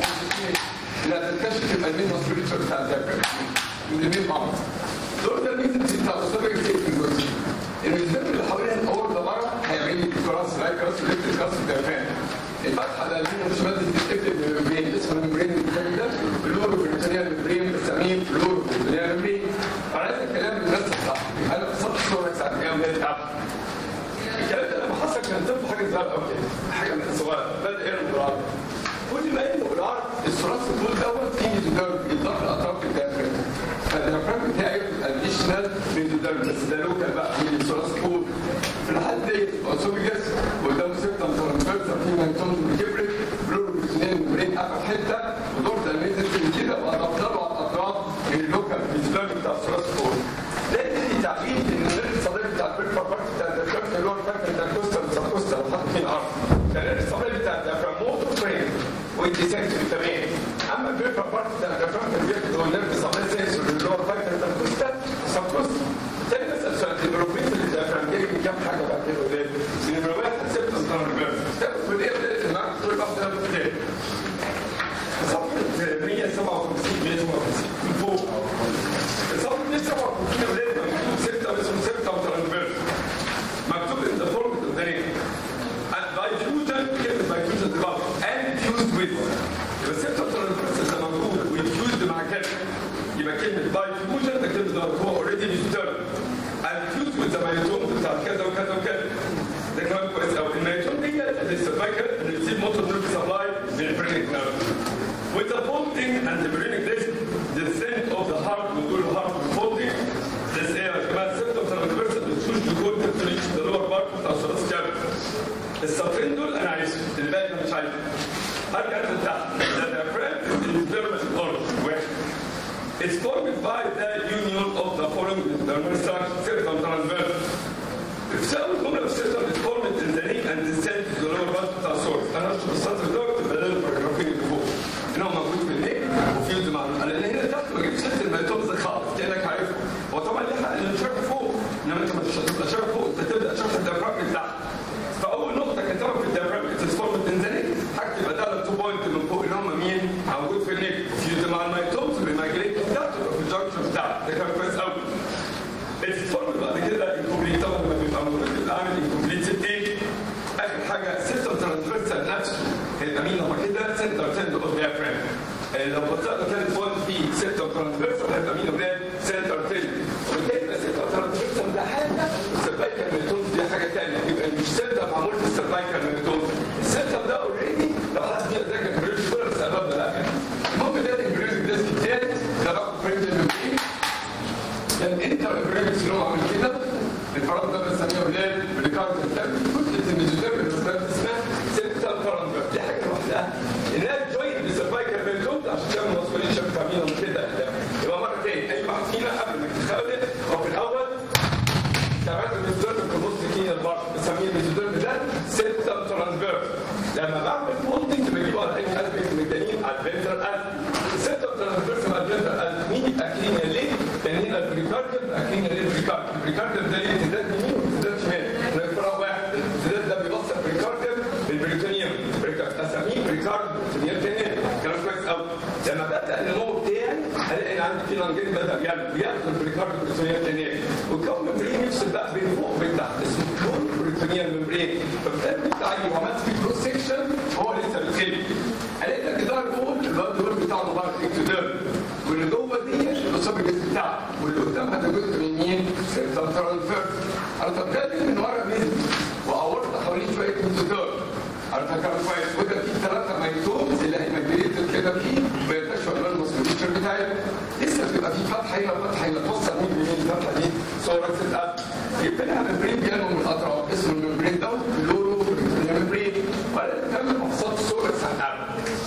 لا تنكشف يبقى المين مصريتشر بتاع الديافرام الاثنين مع بعض دول ده الميزان بتاع الصدر كتير في الجزء الميزان اللي حوالين الاول ده بره هيعمل لي كراس لاي كراس وليفت كراس الديافرام الفتحه ده اللي مش ماده بتتقفل بالممبرين اسمه الممبرين الثاني ده فلورو بريتونيا الممبرين بنسميه فلورو بريتونيا الممبرين انا عايز الكلام بالناس صح انا في سطح صوره ساعه كام ده تعب الكلام ده لما حصل كان طفل حاجه صغيره قوي كده حاجه من صغيره بدا يرمي بالعرض كل ما يرمي بالعرض الثلاث الطول دوت يجي يتضرب يتضرب الاطراف الديافرام فالديافرام بتاعي اديشنال ميزوديرم بس ده لوكال بقى من الثلاث طول في الحالة دي اسوفيجاس قدامه سيبتم ترانسفيرسا في ميتون كبرت بلورو اثنين برين قفل حته ودور ده ميزل كده واضفت له على الاطراف من اللوكال ميزوديرم بتاع الثلاث طول ده يدي تعقيد ان النيرف الصدري بتاع البريفر بارت بتاع الديافرام اللي هو الفرق بتاع الكوستال والسبكوستال وحط فيه الارض النيرف الصدري بتاع الديافرام موتور برين ويدي سنسوري تمام اما البريفر بارت بتاع الديافرام اللي بياخد هو النيرف الصدري سنسوري اللي هو الفرق بتاع الكوستال والسبكوستال تاني مثلا سؤال البروفيت اللي الديافرام جاي من كام حاجه بعد كده قدام نمره واحد سبت ترانسفيرس تاخد في الايه بدات المعركه تقول واحده ده ابتدائي صفحه 157 157 من فوق صفحه 157 ولاد مكتوب 6 اسمه 6 ترانسفيرس مكتوب ان ذا فورم اوف ذا نيم and by fusion كلمه by fusion دي غلط and fused with يبقى 6 ترانسفيرس ده مكتوب ويفيوزد مع كلمه يبقى كلمه by fusion ده كلمه هو اوريدي ديسترب and fused with the مايتوم بتاع كذا وكذا وكذا ده كلام كويس قوي المايتوم دي لسه فاكر ان يسيب موتور نيرف سبلاي من البرينك نيرف with the folding and the برينك disc descent of the heart وطول الهارت folding this area كمان symptoms of reversal بتشوش بكل تريش the lower part بتاع الثلاث كابل السطرين دول انا عايزهم الباقي انا مش عايزه هرجع لتحت the diaphragm is dermal organ واحد It's formed by the union of the following dermal structure certain transverse بسبب الجمله بالسيستم is formed in the neck and descend to the lower part بتاع الصور انا هشرح السطر ده واكتب بدل الباراجرافين اللي فوق هنا هو موجود في النيك وفيوز مع لان هنا تحت ما جبتش سيره الميتومز خالص كانك عارفه موجود في النيك فيوز مع الميتوز بالمايجريت بتاعته في الجنكشن بتاعته ده كان كويس قوي الفورم بعد كده انكومبليت طبعا لما بيبقى موجود عامل انكومبليت ستين اخر حاجه سيستم ترانسفيرسال نفسه هيبقى مين هو كده سنتر تند اوف ديافرام لو بصينا كانت فون في سنتر ترانسفيرسال هيبقى مين ولاد سنتر تند وبالتالي السنتر ترانسفيرسال ده حاجه والسيرفايكال ميتون دي حاجه ثانيه يبقى مش سنتر معمول في السيرفايكال ميتون السنتر ده اوريدي لو حد فينا ذاكر بريدج بيرس ابدا لا المهم ده البريدج ديسك الثالث ده رقم بريدج ميتين كان انت البريدج اللي هو عامل كده الفرق ده بنسميه ولاد بريكارد التاب كتله الميزوتيرم اللي اسمها سنتر فرنج دي حاجه لوحدها انها جوين بالسيرفايكال ميتون عشان تعمل ماسكوليشن بتعملهم كده يبقى مره تاني اي واحد فينا قبل ما تتخيل هو في الاول تعمل الميزوتيرم في النص كده البار بنسميه الميزوتيرم ده سنتر ترانسفيرس لما بعمل فولدنج بجيبه على اي قلب ميكانين على الفنترال قلب السنتر ترانسفيرس مع الفنترال قلب مين يبقى كلينيا ليه؟ لان هنا البريكارديوم يبقى كلينيا ليه البريكارديوم البريكارديوم ده ليه امتداد يمين وامتداد شمال نقرا واحد الامتداد ده بيوصل البريكارديوم بالبريتونيوم اسميه بريكارد بريتونيوم تاني كلام كويس قوي لما ببدا النمو بتاعي الاقي ان عندي في لانجين بدا يعمل بياخد البريكارد بريتونيوم تاني وكون ممبرين يفصل بقى بين فوق وبين تحت اسمه كون بريتونيوم ممبرين فبالتالي بتاعي وعملت فيه كروس سكشن هو لسه بيتخلي الاقي لك الظهر فوق الواد دول بتاعه مبارك اكتوديرم واللي جوه دي الاسوفيجس بتاعه واللي قدامها ده جزء من مين؟ سيرتال ترانسفيرس ارتكالي من ورا مين؟ واورط حواليه شويه اكتوديرم ارتكال كويس وده في ثلاثه ميتومز اللي هيمجريت كده فيه ما يبقاش ولا المسؤوليه بتاعي لسه بتبقى في فتحه هنا فتحه هنا توصل مين بمين الفتحه دي سوركس الاب يبقى لها ممبرين بينهم من الاطراف اسمه الممبرين ده بلورو ممبرين ولا كم مقصود سوركس الاب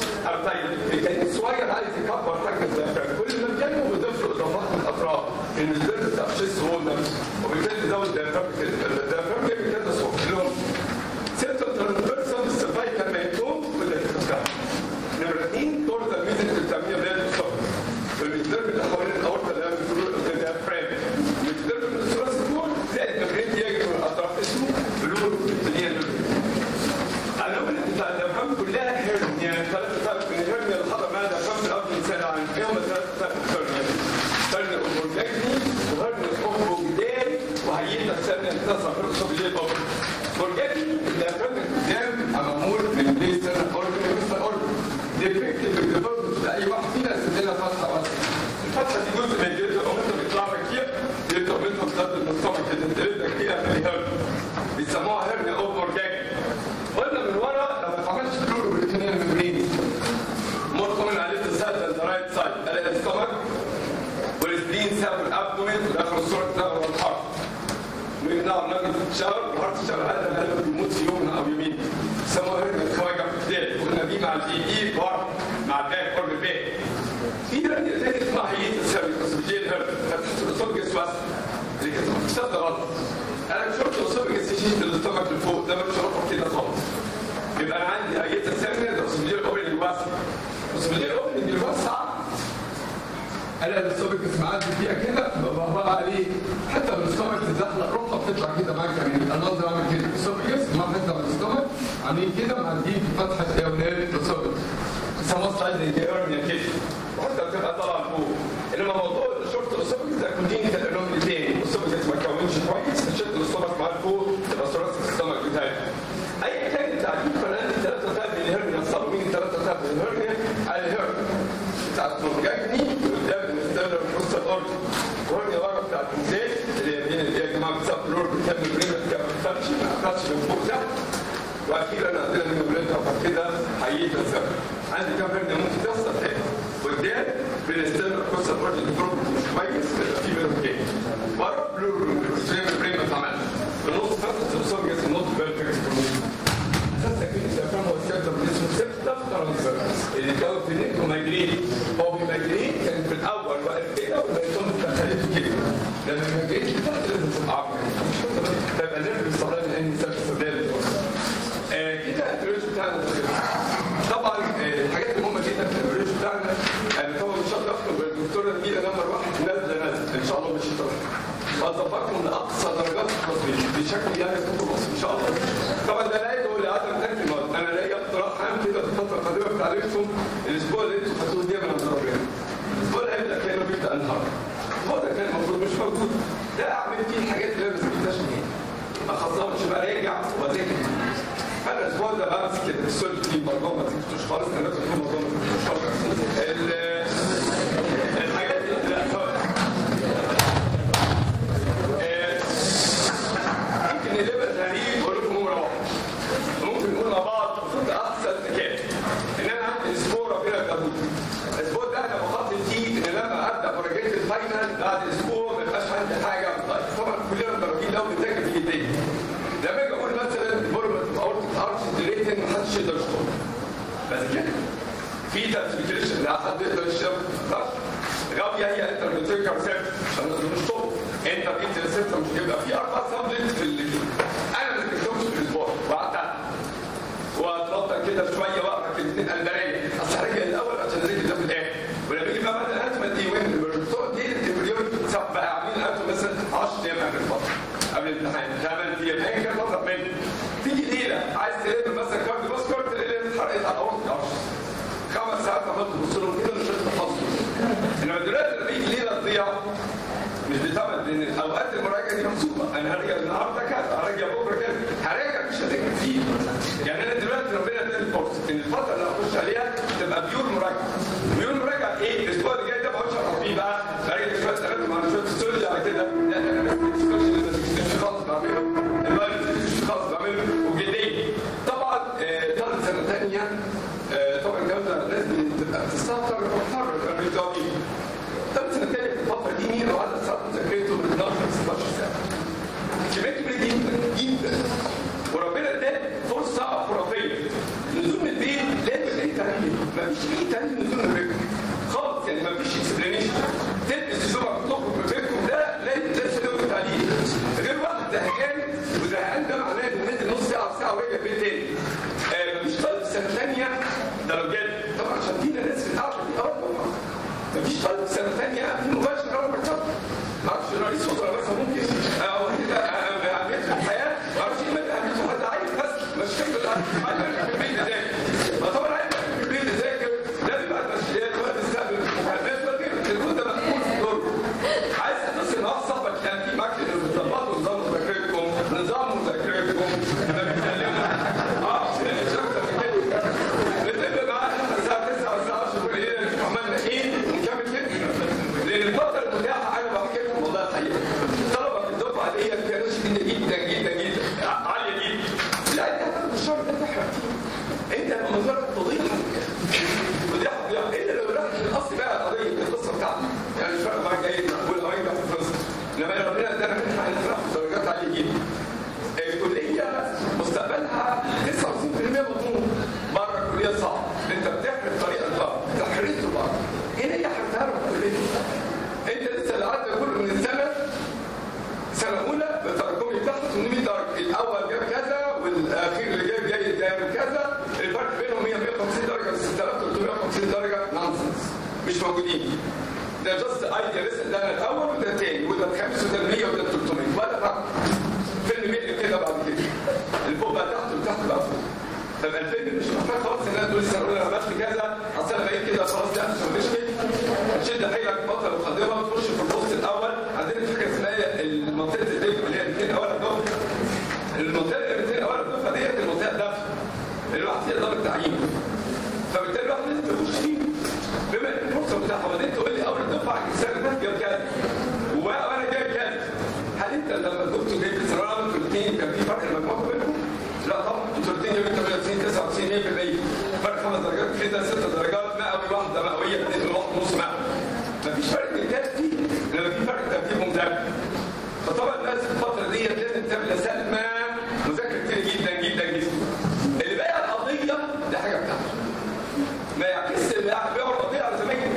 طيب كان الصغير عايز يكبر حاجه الدافع كل ما كان بيضيف له اضافات من الاطراف ان الزر بتاع شيس هول ده وبالتالي يزود الدافع الدافع بيعمل كذا صوت اللي هو سيرتو ترانسفيرسال السيرفايكال ميتون وده كده نمره اثنين تورتا ميزك بتعملها بلاد الصوت الزر اللي حوالين الاورطه اللي هي الديافرام الزر من الثلاث دول زائد ممبرين بيجي من الاطراف اسمه بلور اللي هي الأول بتاع الأفهام كلها هيرنيا ثلاثة ثلاثة من الهيرنيا الحضر ما الأفهام في الأرض الإنسان عن يوم ثلاثة ثلاثة هيرنيا هيرنيا أوبورجاكني وهيرنيا أوبورجدان وهيئة ثانية تصل في الأصابية الأول أوبورجاكني الأفهام القدام معمول من بليستر أورجن مثل أورجن ديفكتيف الديفولت لأي واحد فينا سيدنا فتحة واسعة الفتحة دي جزء من الجلد أو مثل بيطلع لك كده يبدأ منها بسبب المستوى كده الجلد كده في الهيرنيا بيسموها هيرنيا أوبورجاكني قلنا من ورا لو ما اتعملش كلور بريتونيال ميمبرين مور كومن عليه تسال ذا رايت سايد الاقي الستمك والسبلين ساب الابدومين وداخل الصوره بتاعه هو الحرف ويمنع الراجل في الشهر وحرف الشهر هذا القلب بيموت في يوم او يومين سموه هرم الخواجه في الدال قلنا دي مع الاي اي بار مع الباك قرب الباك في درجه ثانيه اسمها هيئه السبب بس الهرم فتحت الاسوفجس بس اللي كانت مكتسبه غلط انا شفت الاسوفجس يشيل الاستمك لفوق ده مش رقم كده خالص يبقى انا عندي هيئه السمنه ده اسمه اوبننج واسع اسمه اوبننج الواسع انا الاسوفجس معدي فيها كده ببقى عليه حتى لو الاستمك تزحلق روحها بتطلع كده معاك يعني النظر عامل كده الاسوفجس مع حته من الاستمك عاملين كده معديين في فتحه الاولاد الاسوفجس بيسموها سلايد ايرنيا كده وحتى بتبقى طالعه لفوق انما موضوع الشورت الاسوفجس ده كونتين كده لون تاني الاسوفجس ما كونش كويس فشلت الاستمك معاه لفوق تبقى ثلاثي الاستمك بتاعي اي كان التعديل فانا عندي ثلاثه ثلاث من الهرنيا صاروا مين ثلاثه ثلاث من الهرنيا على الهرنيا بتاعت مرجعني قدام المستمر في نص الارض وهرنيا ورا بتاعت المزاج اللي هي مين اللي هي يا جماعه بتساب الارض بتكمل بريمه ما بتفتحش ما بتفتحش من فوق تحت واخيرا عندنا من ولادها وبعد كده حييت الزمن عندي كام هرنيا ممكن تحصل تاني قدام بنستمر في نص الارض الدكتور مش كويس في منهم تاني ورا بلور بريمه اتعملت في النص فتحه الاسوفجس النص بيرفكت اساسا كده الافلام هو السيرتر اسمه سيرتر ترانسفيرس اللي كان في النك ومايجرين هو بيمايجرين كان في الاول واقف كده والبيتون دخلته كده لما المايجرين بتاعت لازم تبقى عارفه تبقى نرد الصلاه لان سيرتر ده كده البريدج بتاعنا طبعا الحاجات المهمه جدا في البريدج بتاعنا يعني طبعا ان شاء الله الدكتوره نبيله نمبر واحد نازله نازله ان شاء الله مش هتطلع وظفكم لاقصى درجات التصوير بشكل يعني كتب ان شاء الله طبعا ده لا يدعو لعدم تكمل انا ليا اقتراح عام كده في الفتره القادمه في تعليمكم الاسبوع اللي انتم كده السؤال في الموضوع ما تكتبوش خالص انا لازم في الموضوع ما تكتبوش خالص ال- الحاجات دي لا خالص. آه، ممكن نبقى تهريج واقول لكم نمره واحد ممكن نقول مع بعض خد احسن مكان ان انا عندي اسبوع ربنا كابوس الاسبوع ده انا بخطط فيه ان لما ابدا مراجعه الفاينل بعد اسبوع ما يبقاش عندي حاجه طيب طبعا كلنا مدربين لو بنذاكر في ايدينا لما اجي اقول مثلا الفورمات اورتيك ارش ديليتنج ما حدش يقدر يشتغل بس كده في ترانسميتيشن لا حد يقدر يشتغل بس غاوية هي انت بتذكر سيرت عشان مش طب انت جبت السيرت مش هيبقى في اربع سبجكت في اللي انا ما ذاكرتهمش في الاسبوع وقعدت واترطب كده شويه واقرا كلمتين قلبانيه اصل هرجع الاول عشان اذاكر ده في الاخر ولما يجي بقى مثلا هات دي وين بتوع دي التمريون سب بقى عاملين انتوا مثلا 10 ايام قبل الفتره قبل الامتحان 8 ايام ايا كان فتره منه تيجي ليله عايز تلم مثلا كارد باسكور تلاقي اتحرقت على اورتك 10 خمس ساعات عمال تبص لهم كده مش هتحفظهم انما دلوقتي لما يجي ليله تضيع مش بتعمل لان اوقات المراجعه دي محسوبه انا هرجع النهارده كذا هرجع بكره كذا هراجع مش هذاكر كتير يعني انا دلوقتي ربنا اداني فرصه ان الفتره اللي هخش عليها تبقى بيور مراجعه بيور مراجعه ايه الاسبوع اللي جاي ده ما اقعدش اقرا فيه بقى براجع شويه ثلاثه مع شويه ستوري على كده لا انا بس مش خالص بعمله المايند خالص بعمله وجديه طبعا آه، ثالث سنه ثانيه آه، طبعا الكلام ده لازم تبقى تستهتر وتحرر الرياضي ثالث سنه ثانيه في الفتره دي مين وعدد ساعات مذاكرته من 12 ل 16 ساعه كميه كبيره جدا جدا وربنا اداك فرصه خرافيه نزول من البيت لازم اي تعليم ما فيش اي تعليم نزول من البيت خالص يعني ما فيش اكسبلانيشن تلبس الشبع تخرج من بيتكم ده لازم لازم تدور تعليم غير واحد زهقان وزهقان ده معناه انه نزل نص ساعه ساعه ورجع البيت تاني آه مفيش طالب سنه ثانيه ده لو جد طبعا عشان فينا ناس في القعده دي اول طبعا مفيش طالب سنه ثانيه في مباشر اول مرتبه ما اعرفش رئيس وزراء مثلا ممكن او كده اهميه في الحياه ما اعرفش ايه مدى اهميته حد عايز بس مش فكره عايز في البيت يذاكر ما طبعا عايز في البيت يذاكر لازم يبقى مسؤوليات وقت يستقبل المكالمات فاكر التليفون ده مقفول في الدور عايز تتصل مع صاحبك كان في معاك اللي بتظبطوا نظام مذاكرتكم نظام مذاكرتكم لما بيتكلموا اه مش اكتر من كده بنتفق معاه الساعه 9 والساعه 10 بالليل نشوف عملنا ايه ونكمل كده لان الفتره المتاحه انا بحكي لكم والله الحقيقه طلبه في الدفعه دي كانوا شديده جدا جدا جدا عاليه جدا لا انت هتاخد الشهر ده تحرق فيه انت هتبقى مجرد فضيحه فضيحه فضيحه الا لو رحت الاصل بقى قضيه القصه بتاعتك يعني مش فارقه معاك جاي مقبول او ينجح في القصه انما ربنا ادانا منحه ان نفرح درجات عاليه جدا الكليه مستقبلها 99% مضمون بره الكليه صعب انت بتحرق طريقه صعب تحريته بره هنا هي حرفتها له الكليه انت لسه اللي عدى كله من السنه سنه اولى بتراكمي بتاعته 800 درجه الاول جاب كذا والاخير اللي جايب جاي جاب كذا الفرق بينهم 100 150 درجه 6350 درجه نونسنس مش موجودين ده جاست ايديا لسه ده انا الاول وده الثاني وده الخامس وده ال 100 وده ال 300 ولا فرق فيلم بيقلب كده بعد كده اللي فوق بقى تحت والتحت بقى فوق طب الفيلم مش محتاج خالص ان انا تقول السنه الاولى عملت كذا اصل انا بقيت كده خلاص لا مش مشكله تشد حيلك بطل المقدمه وتخش في البوست الاول عندنا فكره اسمها المنطقه الدفء اللي هي الاثنين اول الدفء المنطقه اللي الاثنين اول الدفء ديت المنطقه الدفء الواحد يقدر التعيين فبالتالي الواحد لازم يخش فيه بما ان الفرصه متاحه وبعدين تقول لي اول الدفعه السنه اللي فاتت جاب كذا وانا جايب كذا هل انت لما الدكتور جايب في الثانويه العامه انتوا الاثنين كان في فرق المجموع بينكم؟ لا طبعا انتوا الاثنين جايبين 98 99 100% فرق خمس درجات كده ست درجات مئوي واحده مئويه اثنين واحد نص مئوي مفيش فرق كتاب فيه لما في فرق ترتيب مذاكره فطبعا الناس في الفتره ديت لازم تعمل سلمى مذاكره كتير جدا جدا جدا اللي بقى القضيه دي حاجه بتاعته ما يعكس بيقعد قضيه على زمايله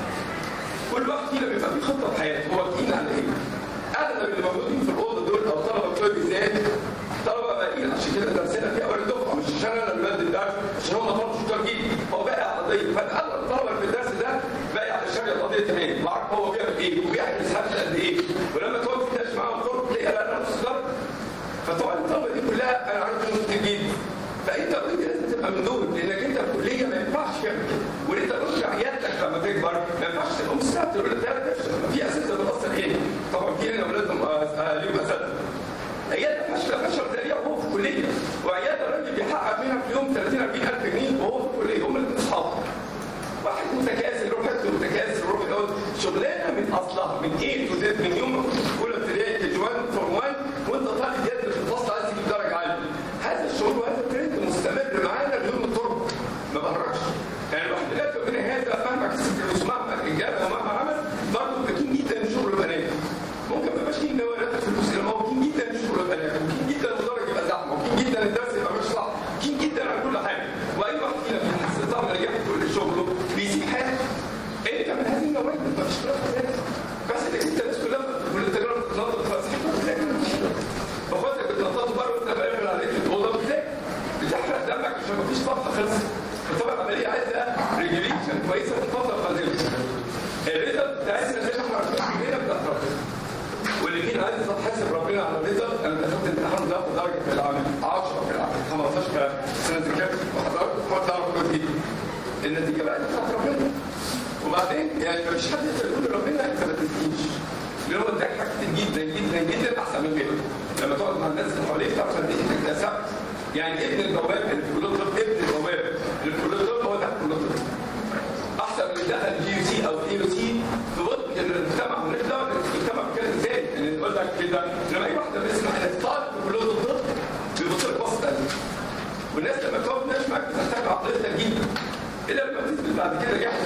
كل واحد فينا بيبقى في خطه في حياته هو واقفين على ايه؟ اغلب اللي موجودين في الاوضه دول او طلبه بتوع بالذات طلبه باقيين عشان كده درسنا في اول الدفعه مش عشان انا اللي بدي الدرس عشان هم طلبه شطار جدا هو باقي على قضيه فاغلب الطلبه اللي في الدرس ده باقي على شارع القضيه تمام وعارف هو بيعمل ايه وبيحجز حد قد ايه ولما تقعد تتناقش معاهم قرب تلاقي لا نفس الضرب فطبعا الطلبه دي كلها انا عارف انهم كتير جدا فانت اوريدي لازم تبقى من دول لانك انت في الكليه ما ينفعش تعمل كده وانت ترجع عيادتك لما تكبر ما ينفعش تبقى مستهتر ولا تعمل نفسك في اساتذه بتاثر هنا طبعا في هنا اولادهم ليهم اساتذه عياده فاشله فشل ذريع وهو في الكليه وعياده الراجل بيحقق منها في يوم 30 متكاسل روح حته متكاسل روح دوت شغلانه من اصلها من ايه تو زد من يوم ما كنت في اولى ابتدائي كي جي 1 فورم 1 وانت طالب يد في الفصل عايز تجيب درجه عاليه هذا الشعور وهذا الترند مستمر معانا بدون الطرق ما بهرجش يعني الواحد دلوقتي ربنا هذا مهما كسب فلوس مهما انجاب ومهما عمل برضه كتير جدا شغل بنات ممكن ما يبقاش كتير نوع ياخد فلوس انما هو كتير جدا شغل بنات ممكن جدا المدرج يبقى زحمه ممكن جدا الدرس يبقى مش صح ممكن جدا على كل حاجه واي واحد فينا في الحس طبعا نجاح كل شغله بيسيب حاجه انت من هذه النوعيه ما فيش خلاف بس انك انت الناس كلها كل التجارب بتتنطط فاخواتك بتنططوا بره وانت بقابل عليك في الاوضه بتلاقي بتحرق دمك عشان مفيش طاقه خلصت فطبعا العمليه عايزه ريجوليشن كويسه في الفتره القادمه الريزلت بتاعتنا زي ما احنا عارفين كلنا بتاعت ربنا واللي فينا عايز تحاسب ربنا على الريزلت انا دخلت الامتحان ده باخد درجه في العمل 10 في العمل 15 في سنه كام وحضرتك حط تعرف كويس جدا النتيجه بقى بتاعت ربنا وبعدين يعني مفيش حد يقدر يقول لربنا انت ما تدينيش لان هو اداك حاجات كتير جدا جدا جدا احسن من غيرك لما تقعد مع الناس اللي حواليك تعرف قد ايه انت اكتسبت يعني ابن البواب اللي في كليه الطب ابن البواب اللي في كليه الطب هو ده كليه الطب احسن من اللي دخل جي يو سي او اي يو سي في وسط المجتمع مالناش دعوه المجتمع كان ازاي ان يقول لك كده لما اي واحده بتسمع انك طالب في كليه الطب بيبص لك بصه ثانيه والناس لما تقعد تناقش معاك بتحتاج عقليتك جدا الا لما تثبت بعد كده جاحد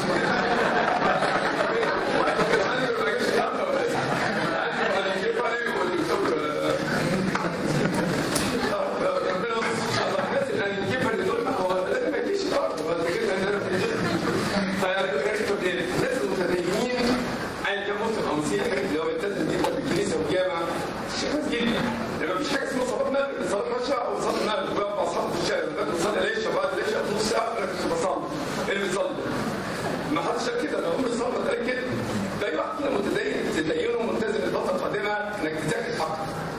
الناس المتدينين ايا كان مسلم او مسيحي اللي هو بيلتزم جدا بالكنيسه والجامع شيء كويس جدا لما مفيش حاجه اسمها صلاه مغرب صلاه العشاء او صلاه المغرب بقى مع اصحابي في الشارع بدات تصلي العشاء بعد العشاء نص ساعه انا كنت بصلي اللي بيصلي ما حدش قال كده انا بقول الصلاه قال كده ده اي واحد فينا متدين تدينه ملتزم الفتره القادمه انك تذاكر حق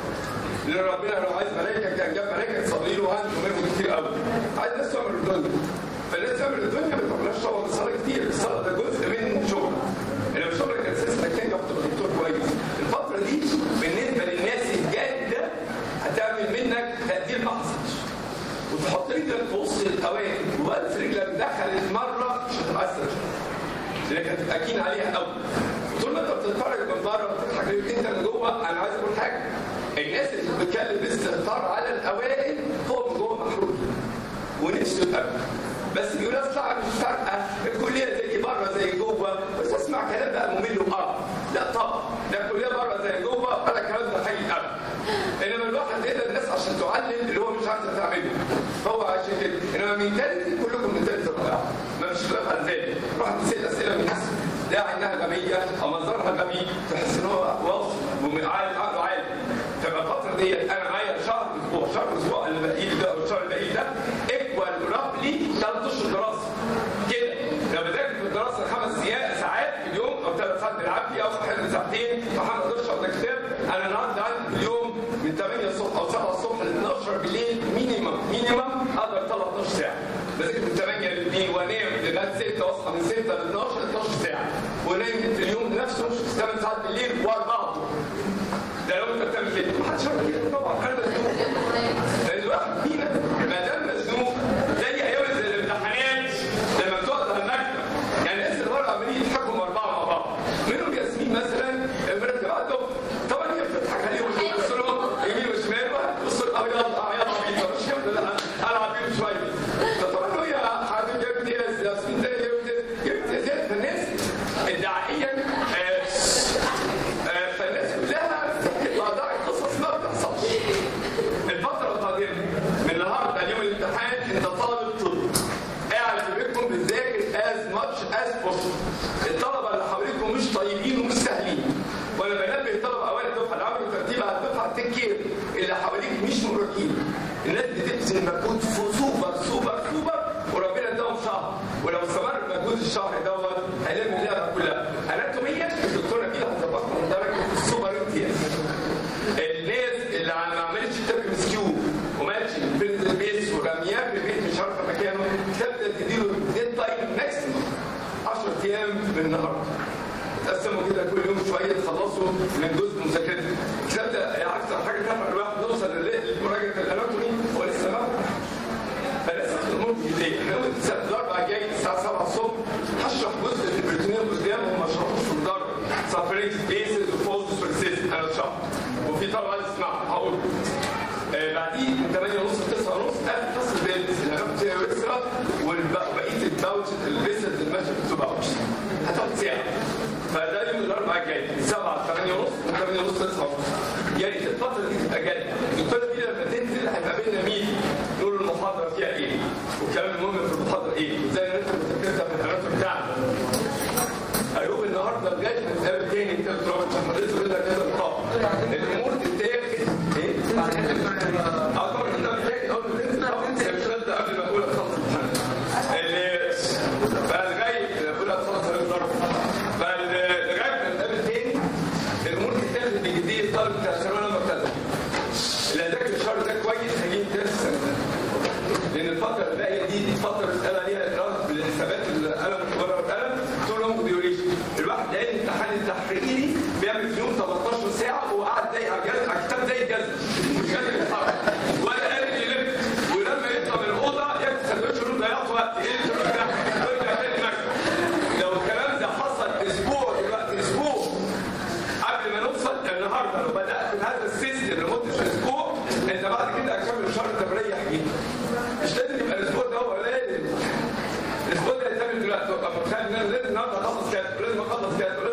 لان ربنا لو عايز ملائكه كان جاب ملائكه تصلي له وعنده منهم كتير قوي عايز الناس تعمل الدنيا فالناس تعمل الدنيا ما تعملهاش طبعا الصلاه كتير الصلاه ده جزء من شغلك انما شغلك الاساسي انك تنجح وتبقى دكتور كويس الفتره دي بالنسبه للناس الجاده هتعمل منك تقدير ما حصلش وتحط رجلك في وسط الاوائل وبس رجلك دخلت مره مش هتتاثر لانك هتبقى كين عليها قوي طول ما انت بتتفرج من بره وبتضحك ليك انت من جوه انا عايز اقول حاجه الناس اللي بتتكلم باستهتار على الاوائل هو من جوه محروق ونفسه يبقى بس بيقول اطلع مش فارقه الكليه زي بره زي جوه بس اسمع كلام بقى ممل وقرف لا طبعا ده الكليه بره زي جوه ولا الكلام ده حقيقي ابدا انما الواحد يقدر الناس عشان تعلم اللي هو مش عارف تعمله فهو عشان كده انما منتاليتي كلكم منتاليتي رائعه ما فيش خلاف عن ذلك واحد بيسال اسئله من الناس داعي انها غبيه او منظرها غبي تحس ان هو واصل وعارف عقله عالي فيبقى الفتره ديت انا معايا شهر اسبوع شهر اسبوع اللي باقي لي ده والشهر اللي باقي لي ده ايكوال رابلي ثلاث اشهر دراسه كده لما بذاكر في الدراسه خمس ايام ساعات في اليوم او ثلاث ساعات بالعافيه او صحيح ساعتين فحمد اقدرش اقرا كتاب انا النهارده عندي في اليوم من 8 الصبح او 7 الصبح ل 12 بالليل مينيمم مينيمم اقدر اطلع 12 ساعه بذاكر من 8 ل 2 وانام لغايه 6 واصحى من 6 ل 12 12 ساعه وانام في اليوم نفسه 8 ساعات بالليل واربعه ده لو انت بتعمل كده ما حدش هيعمل كده طبعا انا مزنوق الواحد فينا ما دام مزنوق زي ايام الامتحانات لما بتقعد على المكتب يعني الناس اللي بره عمالين يضحكوا اربعه مع بعض منهم ياسمين مثلا المرتب عنده طبعا هي بتضحك عليهم وتبص لهم يمين وشمال وتبص لهم ابيض ابيض ابيض مش كده لا العب بيهم شويه فطبعا هي حبيبي جبت ايه ياسمين ده جبت جبت زيت الناس ادعائيا آه، آه، فالناس كلها وضعت قصص ما بتحصلش الفترة القادمة من النهارده اليوم الامتحان انت طالب طب قاعد في بيتكم بتذاكر as much as possible الطلبة اللي حواليكم مش طيبين ومش سهلين وانا بنبه الطلبة اوائل الدفعة اللي عملوا ترتيب على الدفعة تكير اللي حواليك مش مركين الناس بتبذل مجهود سوبر سوبر سوبر وربنا اداهم شهر ولو استمر مجهود الشهر دوت هيلم اللعبة كلها اناتوميا الدكتورة كده هتظبطهم درجة السوبر امتياز الناس اللي ما عملتش كتاب مسكيو وماتش البيز البيس ورمياه في البيت مش عارفه مكانه تبدا تديله ديد تايم ماكسيموم 10 ايام من النهارده تقسموا كده كل يوم شويه تخلصوا من جزء مذاكرتك الكتاب ده اكثر حاجه تنفع الواحد نوصل لمراجعه الاناتومي هو لسه ما فلسه الامور جديه احنا السبت الاربعاء جاي الساعه 7 الصبح فريق سبيسز وفولز والسيستم انا شرح وفي طبعا اسمع هقول آه بعديه من 8 ونص ل 9 ونص اخر فصل بيلبس اللي هناخد فيها يسرى وبقيه الباوتش البيسز الماشيه في باوتش هتاخد ساعه فده يوم الاربعاء الجاي من 7 ل 8 ونص من 8 ونص ل 9 ونص يا ريت الفتره دي تبقى جايه الدكتوره دي لما تنزل هيبقى بينا مين نقول المحاضره فيها ايه والكلام المهم في المحاضره ايه وازاي نرتب وترتيبها في الحاجات بتاعنا هيقوم النهارده بجد هنتقابل تاني انت بتروح حضرتك لنا كذا لقاء الامور تتاخد ايه؟ اه طبعا انت محتاج اول ما تنزل طبعا انت مش هتبدا قبل ما اقول تخلص اللي فلغايه اقول تخلص الضرب فلغايه ما نتقابل تاني الامور تتاخد بجديه الطالب بتاع الثانويه المبتدئه اللي هيذاكر الشهر ده كويس هيجيب درس السنه لان الفتره الباقيه دي دي فتره بتتقال عليها اقرار بالحسابات القلم والورقه والقلم طول لونج ديوريشن الواحد لقى الامتحان التحريري بيعمل في يوم 13 ساعه وقعد دايق على الجزم على الكتاب زي الجزم مش قادر يتحرك ولا قادر يلف ولما يطلع من الاوضه ياكل سندوتش رز ضيعت وقت ايه الفلوس ده؟ يرجع تاني المكتب لو الكلام ده حصل اسبوع دلوقتي اسبوع قبل ما نوصل النهارده لو بدات بهذا السيستم لمده اسبوع انت بعد كده هتكمل الشهر انت مريح جدا مش لازم يبقى الاسبوع ده هو لازم الاسبوع ده يتعمل دلوقتي ابقى متخيل ان انا لازم النهارده اخلص كذا ولازم اخلص كذا